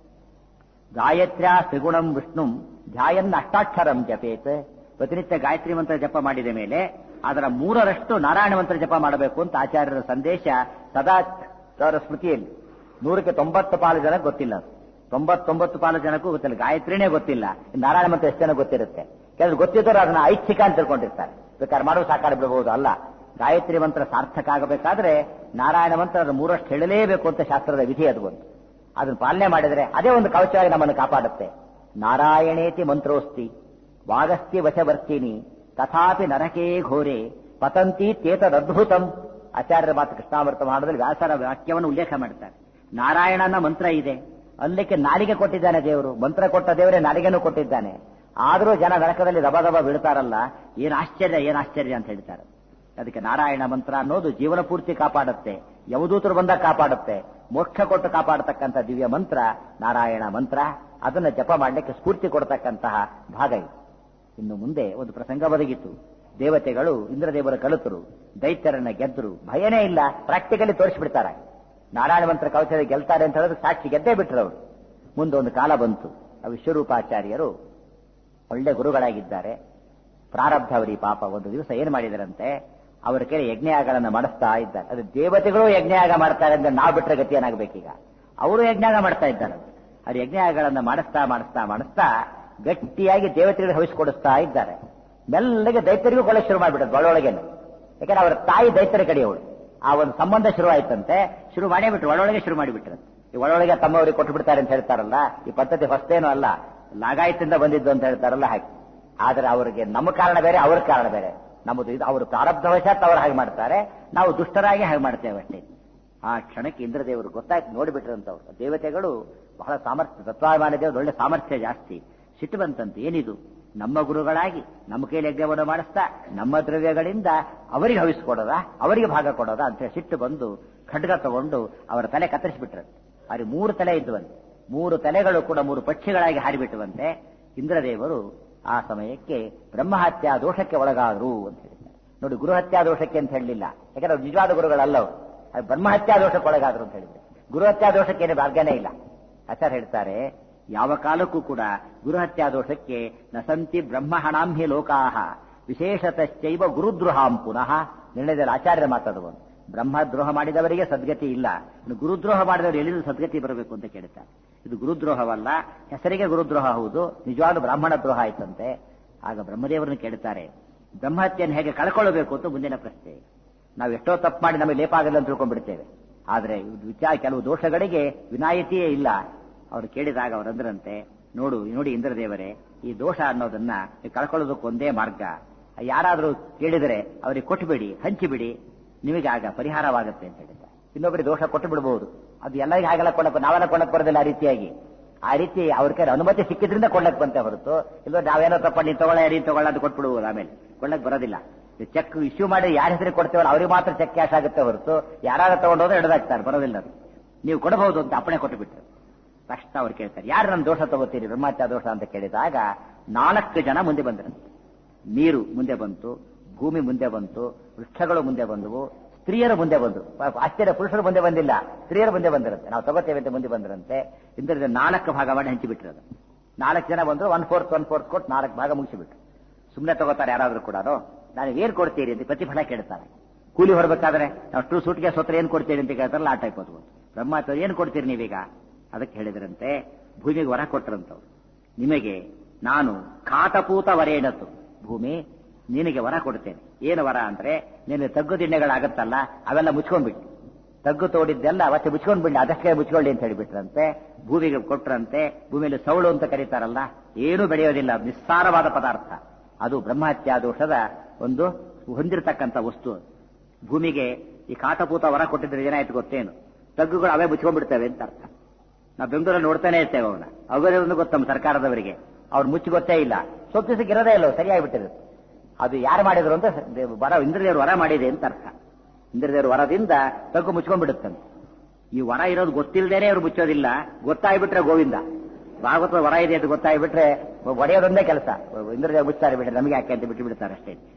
ಗಾಯತ್ರ್ಯ ತ್ರಿಗುಣಂ ವಿಷ್ಣುಂ ಧ್ಯಾಯನ್ ಅಷ್ಟಾಕ್ಷರಂ ಜಪೇತ್ ಪ್ರತಿನಿತ್ಯ ಗಾಯತ್ರಿ ಮಂತ್ರ ಜಪ ಮಾಡಿದ ಮೇಲೆ ಅದರ ಮೂರರಷ್ಟು ನಾರಾಯಣ ಮಂತ್ರ ಜಪ ಮಾಡಬೇಕು ಅಂತ ಆಚಾರ್ಯರ ಸಂದೇಶ ಸದಾ ಅವರ ಸ್ಮೃತಿಯಲ್ಲಿ ನೂರಕ್ಕೆ ತೊಂಬತ್ತು ಪಾಲು ಜನ ಗೊತ್ತಿಲ್ಲ ಅದು. ತೊಂಬತ್ತೊಂಬತ್ತು ಪಾಲು ಜನಕ್ಕೂ ಗೊತ್ತಿಲ್ಲ ಗಾಯತ್ರಿನೇ ಗೊತ್ತಿಲ್ಲ ಇನ್ನು ನಾರಾಯಣ ಮಂತ್ರ ಎಷ್ಟು ಜನ ಗೊತ್ತಿರುತ್ತೆ ಕೆಲವರು ಗೊತ್ತಿದ್ದವರು ಅದನ್ನ ಐಚ್ಛಿಕ ಅಂತ ತಿಳ್ಕೊಂಡಿರ್ತಾರೆ ಬೇಕಾದ್ರೆ ಮಾಡುವ ಸಾಕಾರ ಬಿಡಬಹುದು ಅಲ್ಲ ಗಾಯತ್ರಿ ಮಂತ್ರ ಸಾರ್ಥಕ ಆಗಬೇಕಾದ್ರೆ ನಾರಾಯಣ ಮಂತ್ರ ಅದರ ಮೂರಷ್ಟು ಹೇಳಲೇಬೇಕು ಅಂತ ಶಾಸ್ತ್ರದ ವಿಧಿ ಅದು ಬಂತು ಅದನ್ನ ಪಾಲನೆ ಮಾಡಿದ್ರೆ ಅದೇ ಒಂದು ಕವಚವಾಗಿ ನಮ್ಮನ್ನು ಕಾಪಾಡುತ್ತೆ ನಾರಾಯಣೇತಿ ಮಂತ್ರೋಸ್ತಿ ವಾಗಸ್ತಿ ವಶವರ್ತಿನಿ ತಥಾಪಿ ನರಕೇ ಘೋರೆ ಪತಂತಿ ತೇತದದ್ಭುತಂ ಆಚಾರ್ಯರ ಮಾತು ಕೃಷ್ಣಾಮೃತ ಮಾಡದಲ್ಲಿ ವ್ಯಾಸರ ವಾಕ್ಯವನ್ನು ಉಲ್ಲೇಖ ಮಾಡ್ತಾರೆ ನಾರಾಯಣನ ಮಂತ್ರ ಇದೆ ಅಲ್ಲಿಕ್ಕೆ ನಾಲಿಗೆ ಕೊಟ್ಟಿದ್ದಾನೆ ದೇವರು ಮಂತ್ರ ಕೊಟ್ಟ ದೇವರೇ ನಾಲಿಗೆನೂ ಕೊಟ್ಟಿದ್ದಾನೆ ಆದರೂ ಜನ ನರಕದಲ್ಲಿ ದಬ ದಬ ಬೀಳ್ತಾರಲ್ಲ ಏನ್ ಆಶ್ಚರ್ಯ ಏನ್ ಆಶ್ಚರ್ಯ ಅಂತ ಹೇಳ್ತಾರೆ ಅದಕ್ಕೆ ನಾರಾಯಣ ಮಂತ್ರ ಅನ್ನೋದು ಜೀವನ ಪೂರ್ತಿ ಕಾಪಾಡುತ್ತೆ ಯವದೂತರು ಬಂದಾಗ ಕಾಪಾಡುತ್ತೆ ಮೋಕ್ಷ ಕೊಟ್ಟು ಕಾಪಾಡತಕ್ಕಂಥ ದಿವ್ಯ ಮಂತ್ರ ನಾರಾಯಣ ಮಂತ್ರ ಅದನ್ನ ಜಪ ಮಾಡಲಿಕ್ಕೆ ಸ್ಫೂರ್ತಿ ಕೊಡತಕ್ಕಂತಹ ಭಾಗ ಇದು ಇನ್ನು ಮುಂದೆ ಒಂದು ಪ್ರಸಂಗ ಬದಗಿತ್ತು ದೇವತೆಗಳು ಇಂದ್ರದೇವರ ಕಲಿತರು ದೈತ್ಯರನ್ನ ಗೆದ್ದರು ಭಯನೇ ಇಲ್ಲ ಪ್ರಾಕ್ಟಿಕಲಿ ತೋರಿಸ್ಬಿಡ್ತಾರೆ ನಾರಾಯಣ ಮಂತ್ರ ಕವಚದ ಗೆಲ್ತಾರೆ ಅಂತ ಹೇಳಿದ್ರೆ ಸಾಕ್ಷಿ ಗೆದ್ದೇ ಬಿಟ್ರು ಅವರು ಮುಂದೆ ಒಂದು ಕಾಲ ಬಂತು ಆ ವಿಶ್ವರೂಪಾಚಾರ್ಯರು ಒಳ್ಳೆ ಗುರುಗಳಾಗಿದ್ದಾರೆ ಪ್ರಾರಬ್ಧ ಅವರಿ ಪಾಪ ಒಂದು ದಿವಸ ಏನ್ ಮಾಡಿದರಂತೆ ಅವರ ಕೈ ಯಜ್ಞಯಾಗಗಳನ್ನು ಮಾಡಿಸ್ತಾ ಇದ್ದಾರೆ ಅದು ದೇವತೆಗಳು ಯಜ್ಞಯಾಗ ಮಾಡ್ತಾರೆ ಅಂದ್ರೆ ನಾವು ಬಿಟ್ರೆ ಗತಿ ಏನಾಗಬೇಕೀಗ ಅವರು ಯಜ್ಞಯಾಗ ಮಾಡ್ತಾ ಇದ್ದಾರೆ ಅವ್ರು ಯಜ್ಞಯಾಗಗಳನ್ನ ಮಾಡಿಸ್ತಾ ಮಾಡಿಸ್ತಾ ಮಾಡಿಸ್ತಾ ಗಟ್ಟಿಯಾಗಿ ದೇವತೆಗಳಿಗೆ ಹವಿಸ್ಕೊಡಿಸ್ತಾ ಇದ್ದಾರೆ ಮೆಲ್ಲಗೆ ದೈತ್ಯರಿಗೂ ಕೊಡಕ್ಕೆ ಶುರು ಮಾಡಿಬಿಟ್ಟರು ಒಳೊಳಗೇನೆ ಯಾಕಂದ್ರೆ ಅವರ ತಾಯಿ ದೈತ್ಯರ ಕಡೆಯವಳು ಆ ಒಂದು ಸಂಬಂಧ ಶುರು ಆಯ್ತಂತೆ ಶುರು ಮಾಡೇ ಬಿಟ್ರು ಒಳೊಳಗೆ ಶುರು ಮಾಡಿಬಿಟ್ರು ಈ ಒಳೊಳಗೆ ತಮ್ಮವರಿಗೆ ಕೊಟ್ಟು ಬಿಡ್ತಾರೆ ಅಂತ ಹೇಳ್ತಾರಲ್ಲ ಈ ಪದ್ಧತಿ ಹೊಸ್ತೇನೂ ಅಲ್ಲ ಲಾಗಾಯತಿಂದ ಬಂದಿದ್ದು ಅಂತ ಹೇಳ್ತಾರಲ್ಲ ಹಾಗೆ ಆದ್ರೆ ಅವರಿಗೆ ನಮ್ಮ ಕಾರಣ ಬೇರೆ ಅವ್ರ ಕಾರಣ ಬೇರೆ ನಮ್ಮದು ಇದು ಅವರು ಪ್ರಾರಬ್ಧವಶಾತ್ ಅವರು ಹಾಗೆ ಮಾಡ್ತಾರೆ ನಾವು ದುಷ್ಟರಾಗಿ ಹಾಗೆ ಮಾಡ್ತೇವೆ ಅಷ್ಟೇ ಆ ಕ್ಷಣಕ್ಕೆ ಇಂದ್ರದೇವರು ಗೊತ್ತಾಯ್ತು ನೋಡಿಬಿಟ್ರಂತವ್ರು ದೇವತೆಗಳು ಬಹಳ ಸಾಮರ್ಥ್ಯ ತತ್ವಾಭಿಮಾನ ದೇವರು ಒಳ್ಳೆ ಸಾಮರ್ಥ್ಯ ಜಾಸ್ತಿ ಸಿಟ್ಟು ಬಂತಂತೆ ಏನಿದು ನಮ್ಮ ಗುರುಗಳಾಗಿ ನಮ್ಮ ಕೈಲಿ ಯಜ್ಞವನ್ನು ಮಾಡಿಸ್ತಾ ನಮ್ಮ ದ್ರವ್ಯಗಳಿಂದ ಅವರಿಗೆ ಹವಿಸ್ಕೊಡೋದ ಅವರಿಗೆ ಭಾಗ ಕೊಡೋದ ಅಂತ ಸಿಟ್ಟು ಬಂದು ಖಡ್ಗ ತಗೊಂಡು ಅವರ ತಲೆ ಕತ್ತರಿಸಿಬಿಟ್ರು ಅವ್ರಿಗೆ ಮೂರು ತಲೆ ಇದ್ದುವಂತೆ ಮೂರು ತಲೆಗಳು ಕೂಡ ಮೂರು ಪಕ್ಷಿಗಳಾಗಿ ಹಾರಿಬಿಟ್ಟುವಂತೆ ಇಂದ್ರದೇವರು ಆ ಸಮಯಕ್ಕೆ ಬ್ರಹ್ಮಹತ್ಯಾ ದೋಷಕ್ಕೆ ಒಳಗಾದರು ಅಂತ ಹೇಳಿದ್ದಾರೆ ನೋಡಿ ಗುರುಹತ್ಯಾ ದೋಷಕ್ಕೆ ಅಂತ ಹೇಳಲಿಲ್ಲ ಯಾಕಂದ್ರೆ ಅವ್ರು ನಿಜವಾದ ಗುರುಗಳಲ್ಲ ಅವರು ಅದು ಬ್ರಹ್ಮಹತ್ಯಾ ದೋಷಕ್ಕೆ ಒಳಗಾದ್ರು ಅಂತ ಹೇಳಿದ್ರು ಗುರುಹತ್ಯಾ ದೋಷಕ್ಕೆ ಏನು ಭಾಗ್ಯನೇ ಇಲ್ಲ ಆಚಾರ್ಯ ಹೇಳ್ತಾರೆ ಯಾವ ಕಾಲಕ್ಕೂ ಕೂಡ ಗುರುಹತ್ಯಾ ದೋಷಕ್ಕೆ ನಸಂತಿ ಬ್ರಹ್ಮಹಣಾಂಹಿ ಲೋಕಾಹ ವಿಶೇಷತಶ್ಚೈವ ಗುರುದ್ರೋಹಾಂ ಪುನಃ ನಿರ್ಣಯದಲ್ಲಿ ಆಚಾರ್ಯರ ಮಾತಾಡುವ ಬ್ರಹ್ಮದ್ರೋಹ ಮಾಡಿದವರಿಗೆ ಸದ್ಗತಿ ಇಲ್ಲ ಇನ್ನು ಗುರುದ್ರೋಹ ಮಾಡಿದವರು ಎಲ್ಲಿಂದ ಸದ್ಗತಿ ಬರಬೇಕು ಅಂತ ಕೇಳ್ತಾರೆ ಇದು ಗುರುದ್ರೋಹವಲ್ಲ ಹೆಸರಿಗೆ ಗುರುದ್ರೋಹ ಹೌದು ನಿಜವಾದ ಬ್ರಾಹ್ಮಣ ದ್ರೋಹ ಆಯ್ತಂತೆ ಆಗ ಬ್ರಹ್ಮದೇವರನ್ನು ಕೇಳ್ತಾರೆ ಬ್ರಹ್ಮಹತ್ಯೆಯನ್ನು ಹೇಗೆ ಕಳ್ಕೊಳ್ಳಬೇಕು ಅಂತ ಮುಂದಿನ ಪ್ರಶ್ನೆ ನಾವು ಎಷ್ಟೋ ತಪ್ಪು ಮಾಡಿ ನಮಗೆ ಲೇಪ ಆಗಲ್ಲ ಅಂತ ತಿಳ್ಕೊಂಡ್ಬಿಡ್ತೇವೆ ಆದ್ರೆ ಇದು ವಿಚಾರ ಕೆಲವು ದೋಷಗಳಿಗೆ ವಿನಾಯಿತಿಯೇ ಇಲ್ಲ ಅವರು ಕೇಳಿದಾಗ ಅವರಂದ್ರಂತೆ ನೋಡು ನೋಡಿ ಇಂದ್ರದೇವರೇ ಈ ದೋಷ ಅನ್ನೋದನ್ನ ಕಳ್ಕೊಳ್ಳೋದಕ್ಕೆ ಒಂದೇ ಮಾರ್ಗ ಯಾರಾದರೂ ಕೇಳಿದರೆ ಅವರಿಗೆ ಕೊಟ್ಟುಬಿಡಿ ಹಂಚಿಬಿಡಿ ನಿಮಗೆ ಆಗ ಪರಿಹಾರವಾಗುತ್ತೆ ಅಂತ ಹೇಳಿದ್ದಾರೆ ಇನ್ನೊಬ್ಬರಿಗೆ ದೋಷ ಕೊಟ್ಟು ಬಿಡಬಹುದು ಅದು ಎಲ್ಲರಿಗೂ ಹಾಗೆಲ್ಲ ಕೊಂಡಕ್ಕೆ ನಾವೆಲ್ಲ ಕೊಂಡಕ್ಕೆ ಬರೋದಿಲ್ಲ ಆ ರೀತಿಯಾಗಿ ಆ ರೀತಿ ಅವ್ರ ಕೈ ಅನುಮತಿ ಸಿಕ್ಕಿದ್ರಿಂದ ಕೊಂಡಕ್ಕೆ ಬಂತೆ ಹೊರತು ಇಲ್ಲ ನಾವೇನೋ ತಪ್ಪ ನೀನು ತಗೊಳ್ಳ ನೀನು ತಗೊಳ್ಳ ಅಂತ ಕೊಟ್ಬಿಡ್ಬೋದು ಆಮೇಲೆ ಕೊಂಡಕ್ಕೆ ಬರೋದಿಲ್ಲ ಚೆಕ್ ಇಶ್ಯೂ ಮಾಡಿ ಯಾರ ಹೆಸರಿಗೆ ಕೊಡ್ತೇವಲ್ಲ ಅವ್ರಿಗೆ ಮಾತ್ರ ಚೆಕ್ ಕ್ಯಾಶ್ ಆಗುತ್ತೆ ಹೊರತು ಯಾರು ತಗೊಂಡೋದ್ರೆ ಹಿಡಿದಾಕ್ತಾರೆ ಬರೋದಿಲ್ಲ ಅದು ನೀವು ಕೊಡಬಹುದು ಅಂತ ಅಪ್ಪಣೆ ಕೊಟ್ಟು ಬಿಟ್ರು ತಕ್ಷಣ ಅವ್ರು ಕೇಳ್ತಾರೆ ಯಾರು ನನ್ನ ದೋಷ ತಗೋತೀರಿ ಬ್ರಹ್ಮತ್ಯ ದೋಷ ಅಂತ ಕೇಳಿದಾಗ ನಾಲ್ಕು ಜನ ಮುಂದೆ ಬಂದಿರಂತೆ ನೀರು ಮುಂದೆ ಬಂತು ಭೂಮಿ ಮುಂದೆ ಬಂತು ವೃಕ್ಷಗಳು ಮುಂದೆ ಬಂದವು ಸ್ತ್ರೀಯರು ಮುಂದೆ ಬಂದು ಆಶ್ಚರ್ಯ ಪುರುಷರು ಮುಂದೆ ಬಂದಿಲ್ಲ ಸ್ತ್ರೀಯರು ಮುಂದೆ ಬಂದಿರಂತೆ ನಾವು ತಗೋತೇವೆ ಅಂತ ಮುಂದೆ ಬಂದಿರಂತೆ ಇಂದ್ರದ ನಾಲ್ಕು ಭಾಗ ಮಾಡಿ ಹಂಚಿಬಿಟ್ಟಿರೋದು ನಾಲ್ಕು ಜನ ಬಂದ್ರು ಒನ್ ಫೋರ್ತ್ ಒನ್ ಫೋರ್ತ್ ಕೊಟ್ಟು ನಾಲ್ಕು ಭಾಗ ಮುಗಿಸಿಬಿಟ್ರು ಸುಮ್ಮನೆ ತಗೋತಾರೆ ಯಾರಾದ್ರೂ ಕೂಡ ನಾನು ಏನ್ ಕೊಡ್ತೀರಿ ಅಂತ ಪ್ರತಿಫಲ ಕೇಳ್ತಾರೆ ಕೂಲಿ ಹೊರಬೇಕಾದ್ರೆ ನಾವು ಟೂ ಸೂಟ್ಗೆ ಸೋತ್ರ ಏನ್ ಕೊಡ್ತೀರಿ ಅಂತ ಕೇಳ್ತಾರಲ್ಲ ಆ ಟೈಪ್ ಅದು ಬ್ರಹ್ಮ ಏನ್ ಕೊಡ್ತೀರಿ ನೀವೀಗ ಅದಕ್ಕೆ ಹೇಳಿದ್ರಂತೆ ಭೂಮಿಗೆ ವರ ಕೊಟ್ಟರಂತವ್ರು ನಿಮಗೆ ನಾನು ಕಾಟಪೂತ ವರೇಣತ್ತು ಭೂಮಿ ನಿನಗೆ ವರ ಕೊಡ್ತೇನೆ ಏನು ವರ ಅಂದ್ರೆ ನಿನಗೆ ತಗ್ಗು ದಿಣ್ಣೆಗಳಾಗತ್ತಲ್ಲ ಅವೆಲ್ಲ ಮುಚ್ಕೊಂಡ್ಬಿಟ್ಟು ತಗ್ಗು ತೋಡಿದ್ದೆಲ್ಲ ಅವತ್ತೆ ಮುಚ್ಕೊಂಡ್ಬಿಡಿ ಅದಕ್ಕೆ ಮುಚ್ಕೊಳ್ಳಿ ಅಂತ ಹೇಳಿಬಿಟ್ರಂತೆ ಭೂಮಿಗೆ ಕೊಟ್ರಂತೆ ಭೂಮಿಯಲ್ಲಿ ಸೌಳು ಅಂತ ಕರೀತಾರಲ್ಲ ಏನೂ ಬೆಳೆಯೋದಿಲ್ಲ ನಿಸ್ಸಾರವಾದ ಪದಾರ್ಥ ಅದು ಬ್ರಹ್ಮಹತ್ಯಾ ದೋಷದ ಒಂದು ಹೊಂದಿರತಕ್ಕಂಥ ವಸ್ತು ಭೂಮಿಗೆ ಈ ಕಾಟಪೂತ ವರ ಕೊಟ್ಟಿದ್ರೆ ಏನಾಯ್ತು ಗೊತ್ತೇನು ತಗ್ಗುಗಳು ಅವೇ ಮುಚ್ಕೊಂಡ್ಬಿಡ್ತೇವೆ ಅಂತ ಅರ್ಥ ನಾವು ಬೆಂಗಳೂರಲ್ಲಿ ನೋಡ್ತಾನೆ ಇರ್ತೇವೆ ಅವನ್ನ ಅವರೇ ಒಂದು ಗೊತ್ತಮ್ಮ ಸರ್ಕಾರದವರಿಗೆ ಅವ್ರು ಮುಚ್ಚಿ ಗೊತ್ತೇ ಇಲ್ಲ ಸ್ವಲ್ಪ ದಿವಸಕ್ಕೆ ಇರೋದೇ ಇಲ್ಲ ಸರಿಯಾಗಿಬಿಟ್ಟಿರುತ್ತೆ ಅದು ಯಾರು ಮಾಡಿದ್ರು ಅಂತ ವರ ಇಂದ್ರದೇವರು ವರ ಮಾಡಿದೆ ಅಂತ ಅರ್ಥ ಇಂದ್ರದೇವರು ವರದಿಂದ ತಗ್ಗು ಮುಚ್ಕೊಂಡ್ಬಿಡುತ್ತಂತೆ ಈ ವರ ಇರೋದು ಗೊತ್ತಿಲ್ಲದೇನೆ ಅವ್ರು ಮುಚ್ಚೋದಿಲ್ಲ ಗೊತ್ತಾಗ್ಬಿಟ್ರೆ ಗೋವಿಂದ ಭಾಗವತದ ವರ ಇದೆ ಅಂತ ಗೊತ್ತಾಗ್ಬಿಟ್ರೆ ಒಡೆಯೋದೊಂದೇ ಕೆಲಸ ಇಂದ್ರದೇವರು ಮುಚ್ತಾರೆ ಬಿಟ್ರೆ ನಮಗೆ ಯಾಕೆ ಅಂತ ಬಿಟ್ಟು ಬಿಡ್ತಾರೆ ಅಷ್ಟೇ